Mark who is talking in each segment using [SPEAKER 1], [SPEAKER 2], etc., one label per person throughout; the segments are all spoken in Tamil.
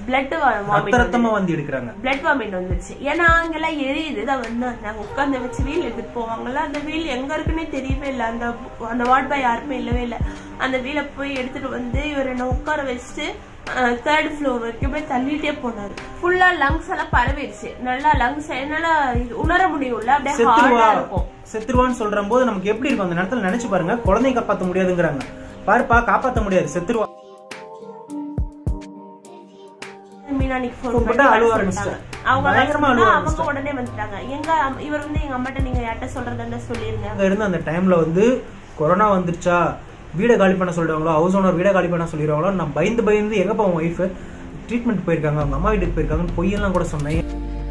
[SPEAKER 1] பிளட்
[SPEAKER 2] ரத்த
[SPEAKER 1] வாமிட்
[SPEAKER 2] ரத்தமா வந்து எடுக்கிறாங்க
[SPEAKER 1] பிளட் வாமிட் வந்துருச்சு ஏன்னா அங்கெல்லாம் எரியுது தான் வந்து நாங்க உட்காந்து வச்சு வீல் எடுத்துட்டு போவாங்கல்ல அந்த வீல் எங்க இருக்குன்னே தெரியவே இல்லை அந்த அந்த வார்ட் பாய் யாருமே இல்லவே இல்லை அந்த வீலை போய் எடுத்துட்டு வந்து இவர் என்ன உட்கார வச்சுட்டு தேர்ட் ஃப்ளோர் வரைக்கும் போய் தள்ளிட்டே போனாரு ஃபுல்லா லங்ஸ் எல்லாம் பரவிடுச்சு நல்லா லங்ஸ் என்னால இது உணர முடியும்ல அப்படியே
[SPEAKER 2] செத்துருவா
[SPEAKER 1] ஹார்டா இருக்கும்
[SPEAKER 2] செத்துருவான்னு சொல்ற போது நமக்கு எப்படி இருக்கும் அந்த நேரத்துல நினைச்சு பாருங்க குழந்தைய காப்பாத்த முடியாதுங்கிறாங்க பாருப்பா காப்பாத்த முடியாது செத்துருவா
[SPEAKER 1] மீனானிக்கு ஃபோன்
[SPEAKER 2] Phone
[SPEAKER 1] பண்ணி
[SPEAKER 2] போட்டு அழுவ
[SPEAKER 1] வர
[SPEAKER 2] ஆரம்பிச்சிட்டாங்க.
[SPEAKER 1] சொல்லிட்டாங்க. அவங்க வர
[SPEAKER 2] பயங்கரமா
[SPEAKER 1] சொன்னா
[SPEAKER 2] அழுவ
[SPEAKER 1] அவங்க உடனே வந்துட்டாங்க எங்க அம்- இவர் வந்து எங்க அம்மாட்ட நீங்க யார்ட்ட சொல்றதுன்னு சொல்லிருங்க
[SPEAKER 2] அங்க இருந்து அந்த டைம்ல வந்து கொரோனா வந்துருச்சா வீடை காலி பண்ண சொல்றாங்களோ ஹவுஸ் ஓனர் வீடை காலி பண்ண சொல்லிடுவாங்களோ நான் பயந்து பயந்து எங்க போவோம் ஒய்ஃப் ட்ரீட்மெண்ட் போயிருக்காங்க அவங்க அம்மா வீட்டுக்கு போயிருக்காங்கன்னு பொய்யெல்லாம் கூட சொன்னேன்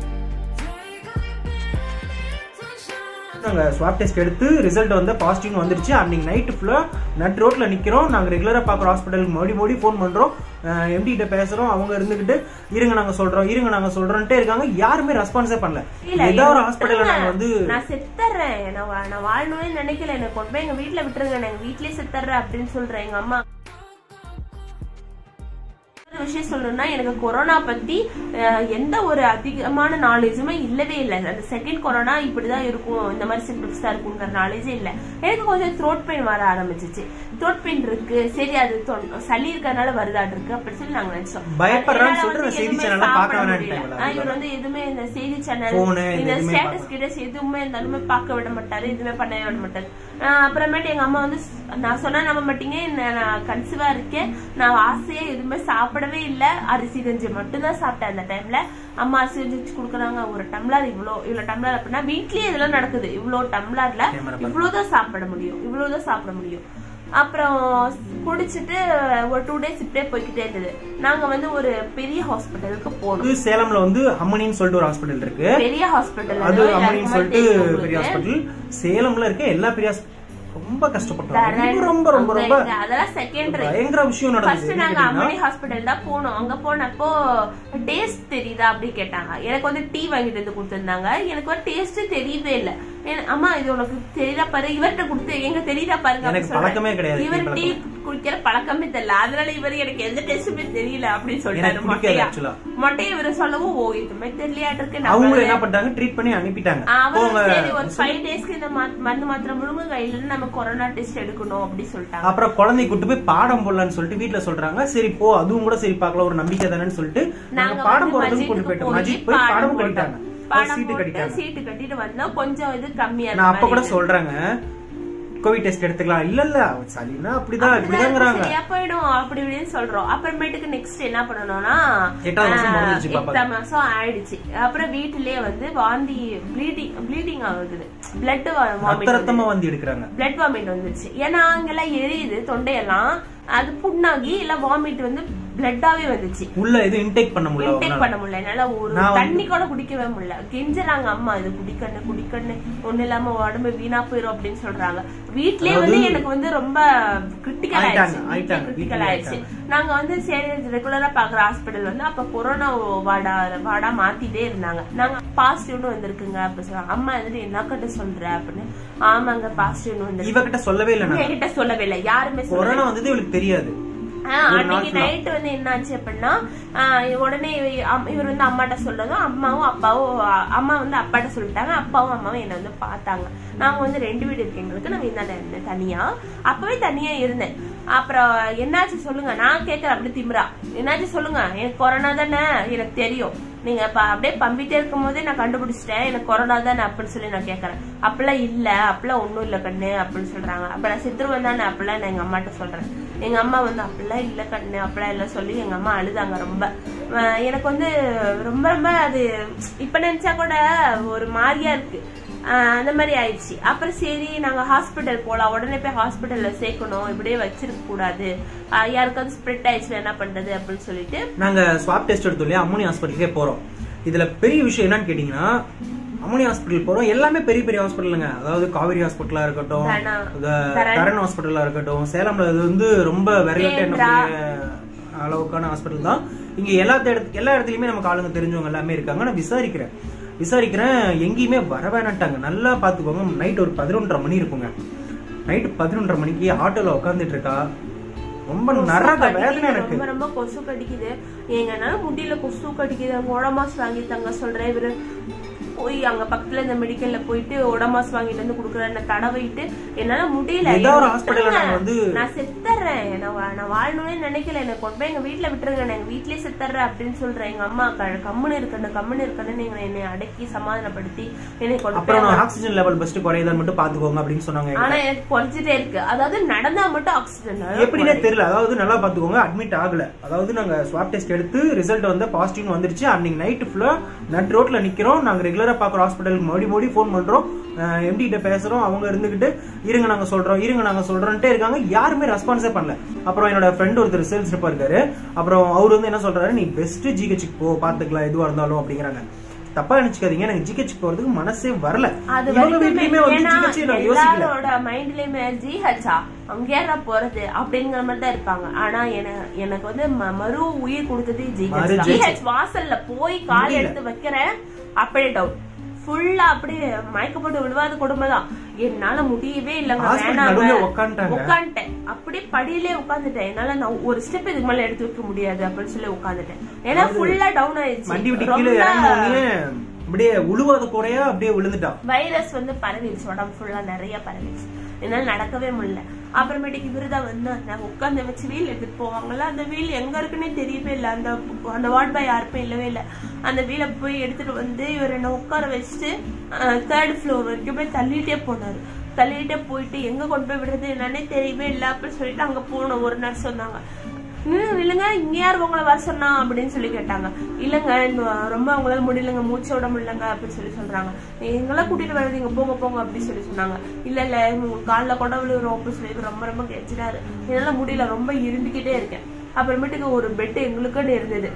[SPEAKER 2] நாங்க ஸ்வாப் டெஸ்ட் எடுத்து ரிசல்ட் வந்து பாசிட்டிவ் வந்துருச்சு அன்னைக்கு நைட்டு ஃபுல்லா நட் ரோட்ல நிக்கிறோம் நாங்க ரெகுலரா பாக்குற ஹாஸ்பிட்டலுக்கு மறுபடி மறுபடி ஃபோன் பண்றோம் எம்டி கிட்ட பேசுறோம் அவங்க இருந்துகிட்டு இருங்க நாங்க சொல்றோம் இருங்க நாங்க சொல்றோம்ட்டே இருக்காங்க யாருமே ரெஸ்பான்ஸே பண்ணல
[SPEAKER 1] இல்ல,
[SPEAKER 2] ஏதோ ஒரு
[SPEAKER 1] எனக்கு
[SPEAKER 2] ஹாஸ்பிட்டல்ல நாங்க வந்து
[SPEAKER 1] நான் செத்துறேன் நான் வா- நான் வாழணும்னு நினைக்கல என்ன கொண்டு போய் எங்க வீட்டுல விட்டுருங்க நான் எங்க வீட்லயே செத்துறேன் அப்படின்னு சொல்றேன் எங்க அம்மா ஒரு விஷயம் சொல்லணும்னா எனக்கு கொரோனா பத்தி அஹ், எந்த ஒரு அதிகமான நாலேஜுமே இல்லவே இல்லை அந்த செகண்ட் கொரோனா இப்படிதான் இருக்கும் இந்த மாதிரி சிம்டம்ஸ் தான் இருக்குங்கிற நாலேஜே இல்ல எனக்கு கொஞ்சம் த்ரோட் பெயின் வர ஆரம்பிச்சிச்சு த்ரோட் பெயின் இருக்கு சரி அது தொ- சளி இருக்கறனால வருதாட்டு இருக்கு அப்படின்னு சொல்லி நாங்க நினைச்சோம்
[SPEAKER 2] பயப்படுறான்னு
[SPEAKER 1] அதனால
[SPEAKER 2] சொல்லிட்டு
[SPEAKER 1] வந்து
[SPEAKER 2] செய்தி
[SPEAKER 1] எதுவுமே
[SPEAKER 2] சேனல்ல பார்க்க
[SPEAKER 1] சாப்பிட
[SPEAKER 2] வேணாம்னு
[SPEAKER 1] முடியல. ஆஹ் இவர் வந்து எதுவுமே இந்த செய்தி சேனல்
[SPEAKER 2] Phone, இந்த
[SPEAKER 1] இந்த
[SPEAKER 2] எதுவுமே
[SPEAKER 1] ஸ்டேட்டஸ் கிட்டஸ் எதுவுமே இருந்தாலுமே பார்க்க விட மாட்டாரு எதுவுமே பண்ணவே விட மாட்டாரு ஆஹ் அப்புறமேட்டு எங்க அம்மா வந்து ஸ்- நான் சொன்னா நம்ப மாட்டீங்க என்ன- நான் கன்சீவா இருக்கேன் நான் ஆசையா எதுவுமே சாப்பிடவே இல்ல அரிசி கஞ்சி மட்டும்தான் சாப்பிட்டேன் அந்த டைம்ல அம்மா அரிசி கஞ்சி வச்சு கொடுக்குறாங்க ஒரு டம்ளர் இவ்வளோ இவ்வளவு டம்ளர் அப்படின்னா வீட்லயே இதெல்லாம் நடக்குது இவ்வளோ டம்ளர்ல
[SPEAKER 2] Camera
[SPEAKER 1] இவ்வளவுதான் சாப்பிட முடியும் இவ்வளவுதான் சாப்பிட முடியும் அப்புறம் குடிச்சிட்டு ஒரு டூ டேஸ் இப்படியே போய்கிட்டே இருந்தது நாங்க வந்து ஒரு பெரிய ஹாஸ்பிட்டலுக்கு போனோம்
[SPEAKER 2] வந்து சேலம்ல வந்து அம்மணின்னு சொல்லிட்டு ஒரு ஹாஸ்பிட்டல் இருக்கு
[SPEAKER 1] பெரிய ஹாஸ்பிட்டல்
[SPEAKER 2] அது அம்மணின்னு சொல்லிட்டு பெரிய ஹாஸ்பிட்டல் சேலம்ல இருக்க எல்லா பெரிய ஹாஸ்- ரொம்ப கஷ்டப்பட்டோம் ரொம்ப ரொம்ப ரொம்ப ரொம்ப
[SPEAKER 1] அதெல்லாம் செகண்டரி
[SPEAKER 2] பயங்கர விஷயம்
[SPEAKER 1] ஃபர்ஸ்ட்
[SPEAKER 2] நடந்தது
[SPEAKER 1] நாங்க அம்மணி ஹாஸ்பிட்டல் தான் போனோம் அங்க போனப்போ டேஸ்ட் தெரியுதா அப்படி கேட்டாங்க எனக்கு வந்து டீ வாங்கிட்டு வந்து கொடுத்திருந்தாங்க எனக்கு வந்து டேஸ்ட் தெரியவே இல்ல ஏன், அம்மா இது உனக்கு தெரியுதா பாரு இவர்கிட்ட கொடுத்து எங்க தெரியுதா பாருங்க
[SPEAKER 2] எனக்கு
[SPEAKER 1] அப்படி
[SPEAKER 2] பழக்கமே
[SPEAKER 1] சொல்றேன்.
[SPEAKER 2] கிடையாது,
[SPEAKER 1] இவர்
[SPEAKER 2] டீ
[SPEAKER 1] டீ குடிக்கிற பழக்கமே தெரியல அதனால இவர் எனக்கு எந்த டேஸ்ட்டுமே தெரியல அப்படின்னு சொல்லிட்டாரு
[SPEAKER 2] எனக்கு பிடிக்காது
[SPEAKER 1] மொட்டையா
[SPEAKER 2] ஆக்சுவலா
[SPEAKER 1] மொட்டையை இவர் சொல்லவும் ஓ இதுமே தெரியலையாட்டு இருக்கு
[SPEAKER 2] அவங்க
[SPEAKER 1] நம்ம
[SPEAKER 2] என்ன பண்ணிட்டாங்க ட்ரீட் பண்ணி அனுப்பிட்டாங்க
[SPEAKER 1] அவங்க
[SPEAKER 2] போங்க
[SPEAKER 1] சரி ஒரு ஃபைவ் டேஸ்க்கு இந்த மா- மருந்து மாத்திரை முழுங்க இல்லைன்னு நம்ம கொரோனா டெஸ்ட் எடுக்கணும் அப்படி சொல்லிட்டாங்க
[SPEAKER 2] அப்புறம் குழந்தை கூட்டு போய் பாடம் போடலாம்னு சொல்லிட்டு வீட்ல சொல்றாங்க சரி போ அதுவும் கூட சரி பார்க்கலாம் ஒரு நம்பிக்கை தானேன்னு சொல்லிட்டு நாங்க
[SPEAKER 1] நாங்க
[SPEAKER 2] பாடம்
[SPEAKER 1] வந்து
[SPEAKER 2] போறதுக்கு கூட்டு
[SPEAKER 1] மஜித்துக்கு
[SPEAKER 2] போயிட்டோம்
[SPEAKER 1] போய்
[SPEAKER 2] மஜித் போய்
[SPEAKER 1] பாடம்
[SPEAKER 2] பாடம்
[SPEAKER 1] போட்டோம்.
[SPEAKER 2] கட்டிட்டாங்க
[SPEAKER 1] பாடம்
[SPEAKER 2] சீட்டு
[SPEAKER 1] போட்டு
[SPEAKER 2] கட்டிட்டாங்க
[SPEAKER 1] சீட்டு கட்டிட்டு வந்தா கொஞ்சம் இது கம்மியா
[SPEAKER 2] நான் அப்ப கூட
[SPEAKER 1] இருந்த மாதிரி
[SPEAKER 2] சொல்றாங்க கோவிட் டெஸ்ட் எடுத்துக்கலாம் இல்ல இல்ல சளினா அப்படிதான் இப்படிதாங்கிறாங்க
[SPEAKER 1] சரியா போயிடும் அப்படி இப்படின்னு சொல்றோம் அப்புறமேட்டுக்கு நெக்ஸ்ட் என்ன பண்ணணும்னா
[SPEAKER 2] எட்டாவது மாசம்
[SPEAKER 1] ஆஹ்,
[SPEAKER 2] முடிஞ்சிருச்சு பாப்பாக்கு.
[SPEAKER 1] எட்டாம் மாசம் ஆயிடுச்சு அப்புறம் வீட்டிலேயே வந்து வாந்தி ப்ளீடிங் ப்ளீடிங் ஆகுது பிளட்
[SPEAKER 2] ரத்த
[SPEAKER 1] வாமிட்
[SPEAKER 2] ரத்தமா வந்து எடுக்கிறாங்க
[SPEAKER 1] பிளட் வாமிட் வந்துருச்சு ஏன்னா அங்கெல்லாம் எரியுது தொண்டையெல்லாம் அது புண்ணாகி இல்ல வாமிட் வந்து பிளட்டாவே வந்துச்சு
[SPEAKER 2] உள்ள எதுவும் இன்டேக் பண்ண முடியல
[SPEAKER 1] இன்டேக்
[SPEAKER 2] அவங்களால.
[SPEAKER 1] பண்ண முடியல என்னால ஒரு
[SPEAKER 2] நான் வந்து-
[SPEAKER 1] தண்ணி கூட குடிக்கவே முடியல கெஞ்சுறாங்க அம்மா இது குடிக்கண்ணு குடிக்கண்ணு ஒண்ணு இல்லாம உடம்பு வீணா போயிரும் அப்படின்னு சொல்றாங்க வீட்லயே வந்து
[SPEAKER 2] அதாவது-
[SPEAKER 1] எனக்கு வந்து ரொம்ப கிரிட்டிக்கல்
[SPEAKER 2] ஆயிட்டாங்க,
[SPEAKER 1] ஆயிடுச்சு
[SPEAKER 2] ஆயிட்டாங்க,
[SPEAKER 1] கிரிட்டிக்கல்
[SPEAKER 2] வீட்லயே
[SPEAKER 1] ஆயிடுச்சு நாங்க வந்து சரி ரெகுலரா பாக்குற ஹாஸ்பிடல் வந்து அப்ப கொரோனா வார்டா வார்டா மாத்திட்டே இருந்தாங்க நாங்க பாசிட்டிவ்னு வந்திருக்குங்க அப்படி சொன்னாங்க அம்மா வந்துட்டு என்ன கட்ட சொல்ற அப்படின்னு ஆமாங்க பாசிட்டிவ்னு வந்து
[SPEAKER 2] இவகிட்ட சொல்லவே இல்லை நான்
[SPEAKER 1] என்கிட்ட சொல்லவே இல்லை யாருமே சொல்லவே
[SPEAKER 2] கொரோனா வந்தது இவளுக்கு தெரியாது
[SPEAKER 1] ஆஹ்
[SPEAKER 2] ஒரு
[SPEAKER 1] அன்னைக்கு
[SPEAKER 2] நாள்
[SPEAKER 1] நைட் வந்து என்னாச்சு அப்படின்னா ஆஹ் உடனே இவ- அம்- இவர் வந்து அம்மாட்ட சொல்லதும் அம்மாவும் அப்பாவும் அ- அம்மா வந்து அப்பாட்ட சொல்லிட்டாங்க அப்பாவும் அம்மாவும் என்னை வந்து பார்த்தாங்க நாங்க வந்து ரெண்டு வீடு இருக்கு எங்களுக்கு நான் இந்தாண்ட இருந்தேன் தனியா அப்பவே தனியா இருந்தேன் அப்புறம் என்னாச்சு சொல்லுங்க நான் கேட்கறேன் அப்படி திமிரா என்னாச்சு சொல்லுங்க எனக்கு கொரோனா தானே எனக்கு தெரியும் நீங்க இப்ப அப்படியே பம்பிட்டே இருக்கும் போதே நான் கண்டுபிடிச்சிட்டேன் எனக்கு கொரோனா தானே அப்படின்னு சொல்லி நான் கேட்கறேன் அப்பெல்லாம் இல்ல அப்பெல்லாம் ஒண்ணும் இல்ல கண்ணு அப்படின்னு சொல்றாங்க அப்ப நான் செத்துருவேன் தானே அப்பெல்லாம் நான் எங்க அம்மாட்ட சொல்றேன் எங்க அம்மா வந்து அப்படிலாம் இல்ல கண்ணு அப்படிலாம் இல்ல சொல்லி எங்க அம்மா அழுதாங்க ரொம்ப அஹ் எனக்கு வந்து ரொம்ப ரொம்ப அது இப்ப நினைச்சா கூட ஒரு மாதிரியா இருக்கு ஆஹ் அந்த மாதிரி ஆயிடுச்சு அப்புறம் சரி நாங்க ஹாஸ்பிட்டல் போலாம் உடனே போய் ஹாஸ்பிட்டல்ல சேர்க்கணும் இப்படியே வச்சிருக்க கூடாது ஆஹ் யாருக்காவது ஸ்ப்ரெட் ஆயிடுச்சுன்னா என்ன பண்றது அப்படின்னு சொல்லிட்டு
[SPEAKER 2] நாங்க ஸ்வாப் டெஸ்ட் எடுத்தோம் இல்லையா அம்மோனி ஹாஸ்பிட்டலுக்கே போறோம் இதுல பெரிய விஷயம் என்னன்னு கேட்டீங்கன்னா அம்மோனி ஹாஸ்பிட்டல் போறோம் எல்லாமே பெரிய பெரிய ஹாஸ்பிட்டலுங்க அதாவது காவேரி ஹாஸ்பிட்டலா இருக்கட்டும்
[SPEAKER 1] தரணா.
[SPEAKER 2] த-
[SPEAKER 1] தரண்.
[SPEAKER 2] தரண் ஹாஸ்பிட்டலா இருக்கட்டும் சேலம்ல இது வந்து ரொம்ப விரைவிட்ட
[SPEAKER 1] கேந்திரா.
[SPEAKER 2] அளவுக்கான ஹாஸ்பிட்டல் தான் இங்க எல்லா இடத்து எல்லா இடத்துலயுமே நமக்கு ஆளுங்க தெரிஞ்சவங்க எல்லாமே இருக்காங்க நான் விசாரிக்கிறேன் விசாரிக்கிறேன் எங்கேயுமே வர வேணாட்டாங்க நல்லா பாத்துக்கோங்க நைட் ஒரு பதினொன்றரை மணி இருக்குங்க நைட் பதினொன்றரை மணிக்கு ஆட்டோல உட்காந்துட்டு இருக்கா ரொம்ப
[SPEAKER 1] கொசு
[SPEAKER 2] நரக
[SPEAKER 1] கடிக்குது,
[SPEAKER 2] வேதனை எனக்கு
[SPEAKER 1] ரொம்ப ரொம்ப கொசு கடிக்குது எங்கனால முடியல கொசு கடிக்குது அங்க உடமாஸ் வாங்கி தங்க சொல்றேன் இவரு போய் அங்க பக்கத்துல இந்த மெடிக்கல்ல போயிட்டு உடமாஸ் வாங்கிட்டு வந்து குடுக்குறேன் தடவைட்டு என்னால முடியல
[SPEAKER 2] ஏதோ ஒரு
[SPEAKER 1] என்னை
[SPEAKER 2] hospital ல
[SPEAKER 1] விட்டுருங்க.
[SPEAKER 2] நாங்க வந்து-
[SPEAKER 1] நான் செத்துறேன் நான் வா- நான் வாழணும்னே நினைக்கல என்ன கொண்டு போய் எங்க வீட்டுல விட்டுருங்க நான் எங்க வீட்லயே செத்துறேன் அப்படின்னு சொல்றேன் எங்க அம்மா க- கம்முன்னு இருக்கணும் கம்முன்னு இருக்கணும்னு எங்களை என்னை அடக்கி சமாதானப்படுத்தி என்னை கொண்டு போய்
[SPEAKER 2] அப்புறம் நான் ஆக்சிஜன் லெவல் ஃபர்ஸ்ட் குறையுதான்னு மட்டும் பாத்துக்கோங்க அப்படின்னு சொன்னாங்க
[SPEAKER 1] ஆனா எனக்கு குறைஞ்சிட்டே இருக்கு அதாவது நடந்தா மட்டும் ஆக்சிஜன்
[SPEAKER 2] எப்படின்னே தெரியல அதாவது நல்லா பாத்துக்கோங்க அட்மிட் ஆகல அதாவது நாங்க ஸ்வாப் டெஸ்ட் எடுத்து ரிசல்ட் வந்து பாசிட்டிவ் வந்துருச்சு அன்னைக்கு நைட் ஃபுல்லா நட் ரோட்ல நிக்கிறோம் நாங்க ரெகுலரா பாக்குற ஹாஸ்பிட்டலுக்கு மறுபடி மறுபடி ஃபோன் பண்றோம் எம்டி கிட்ட பேசுறோம் அவங்க இருந்துகிட்டு இருங்க நாங்க சொல்றோம் இருங்க நாங்க சொல்றோம்ட்டே இருக்காங்க யாருமே ரெஸ்பான்ஸே பண்ணல அப்புறம் என்னோட ஃப்ரெண்ட் ஒருத்தர் சேல்ஸ் இருக்காரு அப்புறம் அவர் வந்து என்ன சொல்றாரு நீ பெஸ்ட் ஜிஹெச்சுக்கு போ பாத்துக்கலாம் எதுவா இருந்தாலும் அப்படிங்கிறாங்க தப்பா நினைச்சுக்காதீங்க எனக்கு ஜிஹெச் போறதுக்கு மனசே வரல
[SPEAKER 1] அது
[SPEAKER 2] இவங்க
[SPEAKER 1] வரைக்குமே
[SPEAKER 2] வீட்லயுமே வந்து
[SPEAKER 1] ஏன்னா
[SPEAKER 2] ஜிஹெச் நான் யோசிக்கல
[SPEAKER 1] எல்லாரோட மைண்ட்லயுமே ஜிஹெச்சா அங்கேயா போறது அப்படிங்கிற மாதிரி தான் இருப்பாங்க ஆனா என- எனக்கு வந்து ம- மறு உயிர் கொடுத்தது
[SPEAKER 2] மறு
[SPEAKER 1] ஜிஹெச்
[SPEAKER 2] GH.
[SPEAKER 1] ஜிஹெச் வாசல்ல போய் கால்
[SPEAKER 2] முடியல.
[SPEAKER 1] எடுத்து வைக்கிறேன் அப்படியே டவுன் ஃபுல்லா அப்படியே மயக்கப்பட்டு விழுவாத கொடுமை தான் என்னால முடியவே இல்லைங்க
[SPEAKER 2] Hospital
[SPEAKER 1] வேணாங்க
[SPEAKER 2] நடுவுல உக்காந்துட்டாங்க.
[SPEAKER 1] உட்காந்துட்டேன் அப்படியே படியிலே உட்காந்துட்டேன் என்னால நான் ஒரு ஸ்டெப் இதுக்கு மேல எடுத்து வைக்க முடியாது அப்படின்னு சொல்லி உட்காந்துட்டேன் ஏன்னா ஃபுல்லா டவுன்
[SPEAKER 2] வண்டி விட்டு
[SPEAKER 1] ஆயிடுச்சு
[SPEAKER 2] கீழே
[SPEAKER 1] ரொம்ப
[SPEAKER 2] இறங்கினோடனே அப்படியே உழுவாத குறையா அப்படியே விழுந்துட்டான்
[SPEAKER 1] வைரஸ் வந்து பரவிடுச்சு உடம்பு ஃபுல்லா நிறைய பரவிடுச்சு என்னால நடக்கவே முடியல அப்புறமேட்டுக்கு இவருதான் வந்து நாங்க உட்காந்து வச்சு வீல் எடுத்துட்டு போவாங்கல்ல அந்த வீல் எங்க இருக்குன்னே தெரியவே இல்லை அந்த அந்த வார்ட் பாய் யாருமே இல்லவே இல்லை அந்த வீலை போய் எடுத்துட்டு வந்து இவர் என்ன உட்கார வச்சுட்டு தேர்ட் ஃப்ளோர் வரைக்கும் போய் தள்ளிட்டே போனாரு தள்ளிட்டே போயிட்டு எங்க கொண்டு போய் விடுறது என்னன்னே தெரியவே இல்லை அப்படின்னு சொல்லிட்டு அங்க போனோம் ஒரு நர்ஸ் வந்தாங்க "ம், இல்லைங்க இங்க யார் உங்களை வர சொன்னா அப்படின்னு சொல்லி கேட்டாங்க இல்லைங்க இன்னும் ரொம்ப அவங்களால முடியலங்க மூச்சு விட முடியலங்க அப்படின்னு சொல்லி சொல்றாங்க எங்கெல்லாம் கூட்டிட்டு வராதீங்க போங்க போங்க அப்படின்னு சொல்லி சொன்னாங்க இல்ல இல்ல உங்களுக்கு காலில் கொட விழுகிறோம் அப்படின்னு சொல்லி ரொம்ப ரொம்ப கெஞ்சினாரு என்னால முடியல ரொம்ப இரும்பிக்கிட்டே இருக்கேன் அப்புறமேட்டுக்கு ஒரு பெட் எங்களுக்குன்னு இருந்தது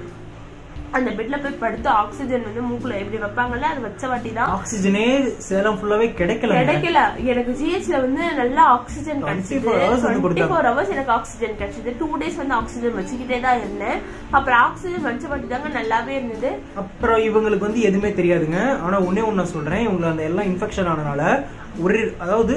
[SPEAKER 1] அந்த பெட்ல போய் படுத்து ஆக்சிஜன் வந்து மூக்குல எப்படி வைப்பாங்கல்ல அது வச்ச வாட்டி தான்
[SPEAKER 2] ஆக்சிஜனே சேலம் ஃபுல்லாவே கிடைக்கல
[SPEAKER 1] கிடைக்கல எனக்கு ஜிஹெச்ல வந்து நல்லா ஆக்சிஜன்
[SPEAKER 2] 24
[SPEAKER 1] கிடைச்சது
[SPEAKER 2] hours வந்து
[SPEAKER 1] டுவெண்ட்டி
[SPEAKER 2] கொடுத்தாங்க.
[SPEAKER 1] ஃபோர் ஹவர்ஸ் எனக்கு ஆக்சிஜன் கிடைச்சது டூ டேஸ் வந்து ஆக்சிஜன் வச்சுக்கிட்டே தான் இருந்தேன் அப்புறம் ஆக்சிஜன் வச்ச வாட்டி தாங்க நல்லாவே இருந்தது
[SPEAKER 2] அப்புறம் இவங்களுக்கு வந்து எதுவுமே தெரியாதுங்க ஆனா ஒண்ணே ஒண்ணு நான் சொல்றேன் இவங்களுக்கு அந்த எல்லாம் இன்ஃபெக்ஷன் ஆனனால ஒரு அதாவது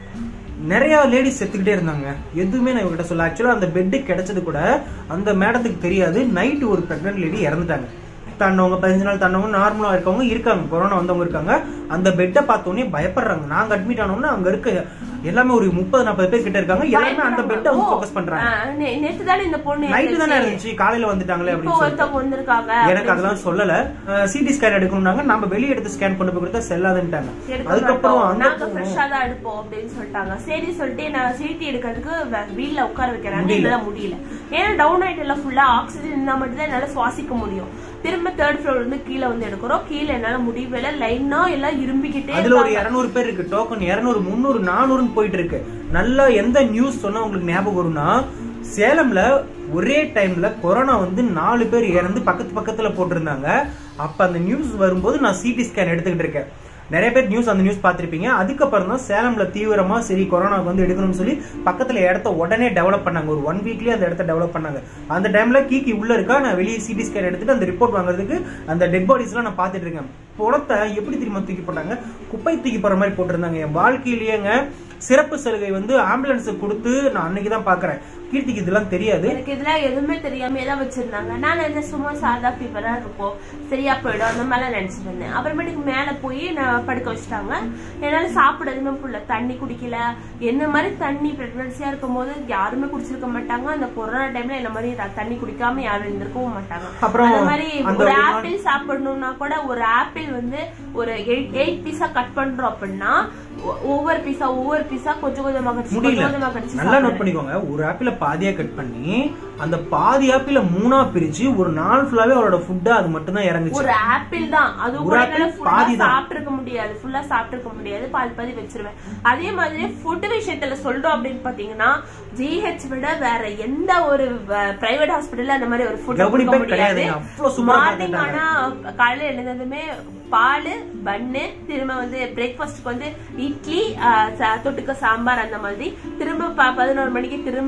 [SPEAKER 2] நிறைய லேடிஸ் செத்துக்கிட்டே இருந்தாங்க எதுவுமே நான் இவகிட்ட சொல்ல ஆக்சுவலா அந்த பெட் கிடைச்சது கூட அந்த மேடத்துக்கு தெரியாது நைட் ஒரு பிரெக்னன்ட் லேடி இறந்துட்டாங்க தண்ணவங்க பதினஞ்சு நாள் தண்ணவங்க நார்மலா இருக்கவங்க இருக்காங்க கொரோனா வந்தவங்க இருக்காங்க அந்த பெட்டை பார்த்தோன்னே பயப்படுறாங்க நாங்க அட்மிட் ஆனோம்னா அங்க இருக்க எல்லாமே ஒரு முப்பது நாற்பது பேர் கிட்ட இருக்காங்க எல்லாமே அந்த பெட்டை வந்து ஃபோக்கஸ் பண்றாங்க
[SPEAKER 1] நேத்து தானே இந்த பொண்ணு
[SPEAKER 2] நைட்டு தானே
[SPEAKER 1] இறந்துச்சு.
[SPEAKER 2] இருந்துச்சு காலையில வந்துட்டாங்களே
[SPEAKER 1] இப்போ
[SPEAKER 2] அப்படின்னு சொல்லிட்டு
[SPEAKER 1] ஒருத்தவங்க வந்திருக்காங்க
[SPEAKER 2] எனக்கு அதெல்லாம் சொல்லல சிடி ஸ்கேன் எடுக்கணும்னாங்க நம்ம வெளியே எடுத்து ஸ்கேன் கொண்டு போய் கொடுத்தா செல்லாதுன்ட்டாங்க
[SPEAKER 1] எடுக்க
[SPEAKER 2] அதுக்கப்புறம்
[SPEAKER 1] மாட்டோம்.
[SPEAKER 2] அந்த
[SPEAKER 1] நாங்க ஃப்ரெஷ்ஷா தான் எடுப்போம் அப்படின்னு சொல்லிட்டாங்க சரி சொல்லிட்டு நான் சீட்டி எடுக்கிறதுக்கு வ- வீல்ல உட்கார வைக்கிறாங்க
[SPEAKER 2] முடியல.
[SPEAKER 1] என்னால முடியல ஏன்னா டவுன் ஆயிட்டு எல்லாம் ஃபுல்லா ஆக்சிஜன் இருந்தா மட்டும் தான் என்னால சுவாசிக்க முடியும் திரும்ப தேர்ட் ஃப்ளோர் இருந்து கீழே வந்து எடுக்கிறோம் கீழே என்னால முடியவே இல்லை லைனா எல்லாம் இரும்பிக்கிட்டே
[SPEAKER 2] அதுல ஒரு
[SPEAKER 1] இருக்காங்க.
[SPEAKER 2] இருநூறு பேர் இருக்கு டோக்கன் இருநூறு முந்நூறு நானூறுன்னு போயிட்டு இருக்கு நல்லா எந்த நியூஸ் சொன்னா உங்களுக்கு ஞாபகம் வரும்னா சேலம்ல ஒரே டைம்ல கொரோனா வந்து நாலு பேர் இறந்து பக்கத்து பக்கத்துல போட்டிருந்தாங்க அப்ப அந்த நியூஸ் வரும்போது நான் சிடி ஸ்கேன் எடுத்துக்கிட்டு இருக்கேன் நிறைய பேர் நியூஸ் அந்த நியூஸ் பார்த்திருப்பீங்க அதுக்கப்புறம் தான் சேலம்ல தீவிரமா சரி கொரோனாக்கு வந்து எடுக்கணும்னு சொல்லி பக்கத்துல இடத்த உடனே டெவலப் பண்ணாங்க ஒரு ஒன் வீக்லயே அந்த இடத்த டெவலப் பண்ணாங்க அந்த டைம்ல கீக்கி உள்ள இருக்கா நான் வெளியே சிடி ஸ்கேன் எடுத்துட்டு அந்த ரிப்போர்ட் வாங்குறதுக்கு அந்த டெட் பாடிஸ் எல்லாம் நான் பார்த்துட்டு இருக்கேன் புடத்தை எப்படி தெரியுமா தூக்கி போட்டாங்க குப்பை தூக்கி போற மாதிரி போட்டிருந்தாங்க என் வாழ்க்கையிலேயேங்க சிறப்பு சலுகை வந்து ஆம்புலன்ஸ் கொடுத்து நான் அன்னைக்கு தான் பாக்குறேன் கீர்த்திக்கு இதெல்லாம் தெரியாது
[SPEAKER 1] எனக்கு இதெல்லாம் எதுவுமே தெரியாம தான் வச்சிருந்தாங்க நான் என்ன சும்மா சாதா ஃபீவரா இருக்கும் சரியா போயிடும் அந்த மாதிரிலாம் நினைச்சிட்டு இருந்தேன் அப்புறமேட்டுக்கு மேல போய் நான் படுக்க வச்சுட்டாங்க என்னால சாப்பிட எதுவுமே புள்ள தண்ணி குடிக்கல என்ன மாதிரி தண்ணி பிரெக்னன்சியா இருக்கும் போது யாருமே குடிச்சிருக்க மாட்டாங்க அந்த கொரோனா டைம்ல என்ன மாதிரி த- தண்ணி குடிக்காம யாரும் இருந்திருக்கவும் மாட்டாங்க
[SPEAKER 2] அப்புறம்
[SPEAKER 1] அந்த மாதிரி
[SPEAKER 2] அந்த
[SPEAKER 1] ஒரு
[SPEAKER 2] ஒரு நாள்
[SPEAKER 1] ஆப்பிள் சாப்பிடணும்னா கூட ஒரு ஆப்பிள் வந்து ஒரு எயிட் பீஸா கட் பண்றோம் அப்படின்னா ஒ- ஒவ்வொரு பீஸா ஒவ்வொரு பீஸா கொஞ்சம் கொஞ்சமா கடிச்சு கொஞ்சம்
[SPEAKER 2] முடியல
[SPEAKER 1] கொஞ்சமா கடிச்சு
[SPEAKER 2] நல்லா நோட் பண்ணிக்கோங்க ஒரு ஆப்பிள பாதியா கட் பண்ணி அந்த பாதி ஆப்பிள மூணா பிரிச்சு ஒரு நாள் ஃபுல்லாவே அவரோட ஃபுட்டா அது மட்டும் தான் இறங்குச்சு
[SPEAKER 1] ஒரு ஆப்பிள் தான் அது
[SPEAKER 2] ஒரு
[SPEAKER 1] கூட
[SPEAKER 2] ஆப்பிள்
[SPEAKER 1] என்னால full-ஆ
[SPEAKER 2] பாதி தான்.
[SPEAKER 1] சாப்பிட்டிருக்க முடியாது ஃபுல்லா சாப்பிட்டிருக்க முடியாது பாதி பாதி வச்சிருவேன் அதே மாதிரி ஃபுட் விஷயத்துல சொல்றோம் அப்படின்னு பாத்தீங்கன்னா ஜிஹெச் விட வேற எந்த ஒரு பிரைவேட் ஹாஸ்பிட்டல்ல அந்த மாதிரி ஒரு ஃபுட்
[SPEAKER 2] கவனிப்பே
[SPEAKER 1] கொடுக்க
[SPEAKER 2] கிடையாது.
[SPEAKER 1] முடியாது
[SPEAKER 2] அவ்வளவு சூப்பரா
[SPEAKER 1] மார்னிங்
[SPEAKER 2] பார்த்துட்டாங்க.
[SPEAKER 1] ஆனா காலையில எழுந்ததுமே பால் பன்னு திரும்ப வந்து பிரேக்ஃபாஸ்ட்க்கு வந்து இட்லி ஆ, சா- தொட்டுக்க சாம்பார் அந்த மாதிரி திரும்ப ப- பதினோரு மணிக்கு திரும்ப பால்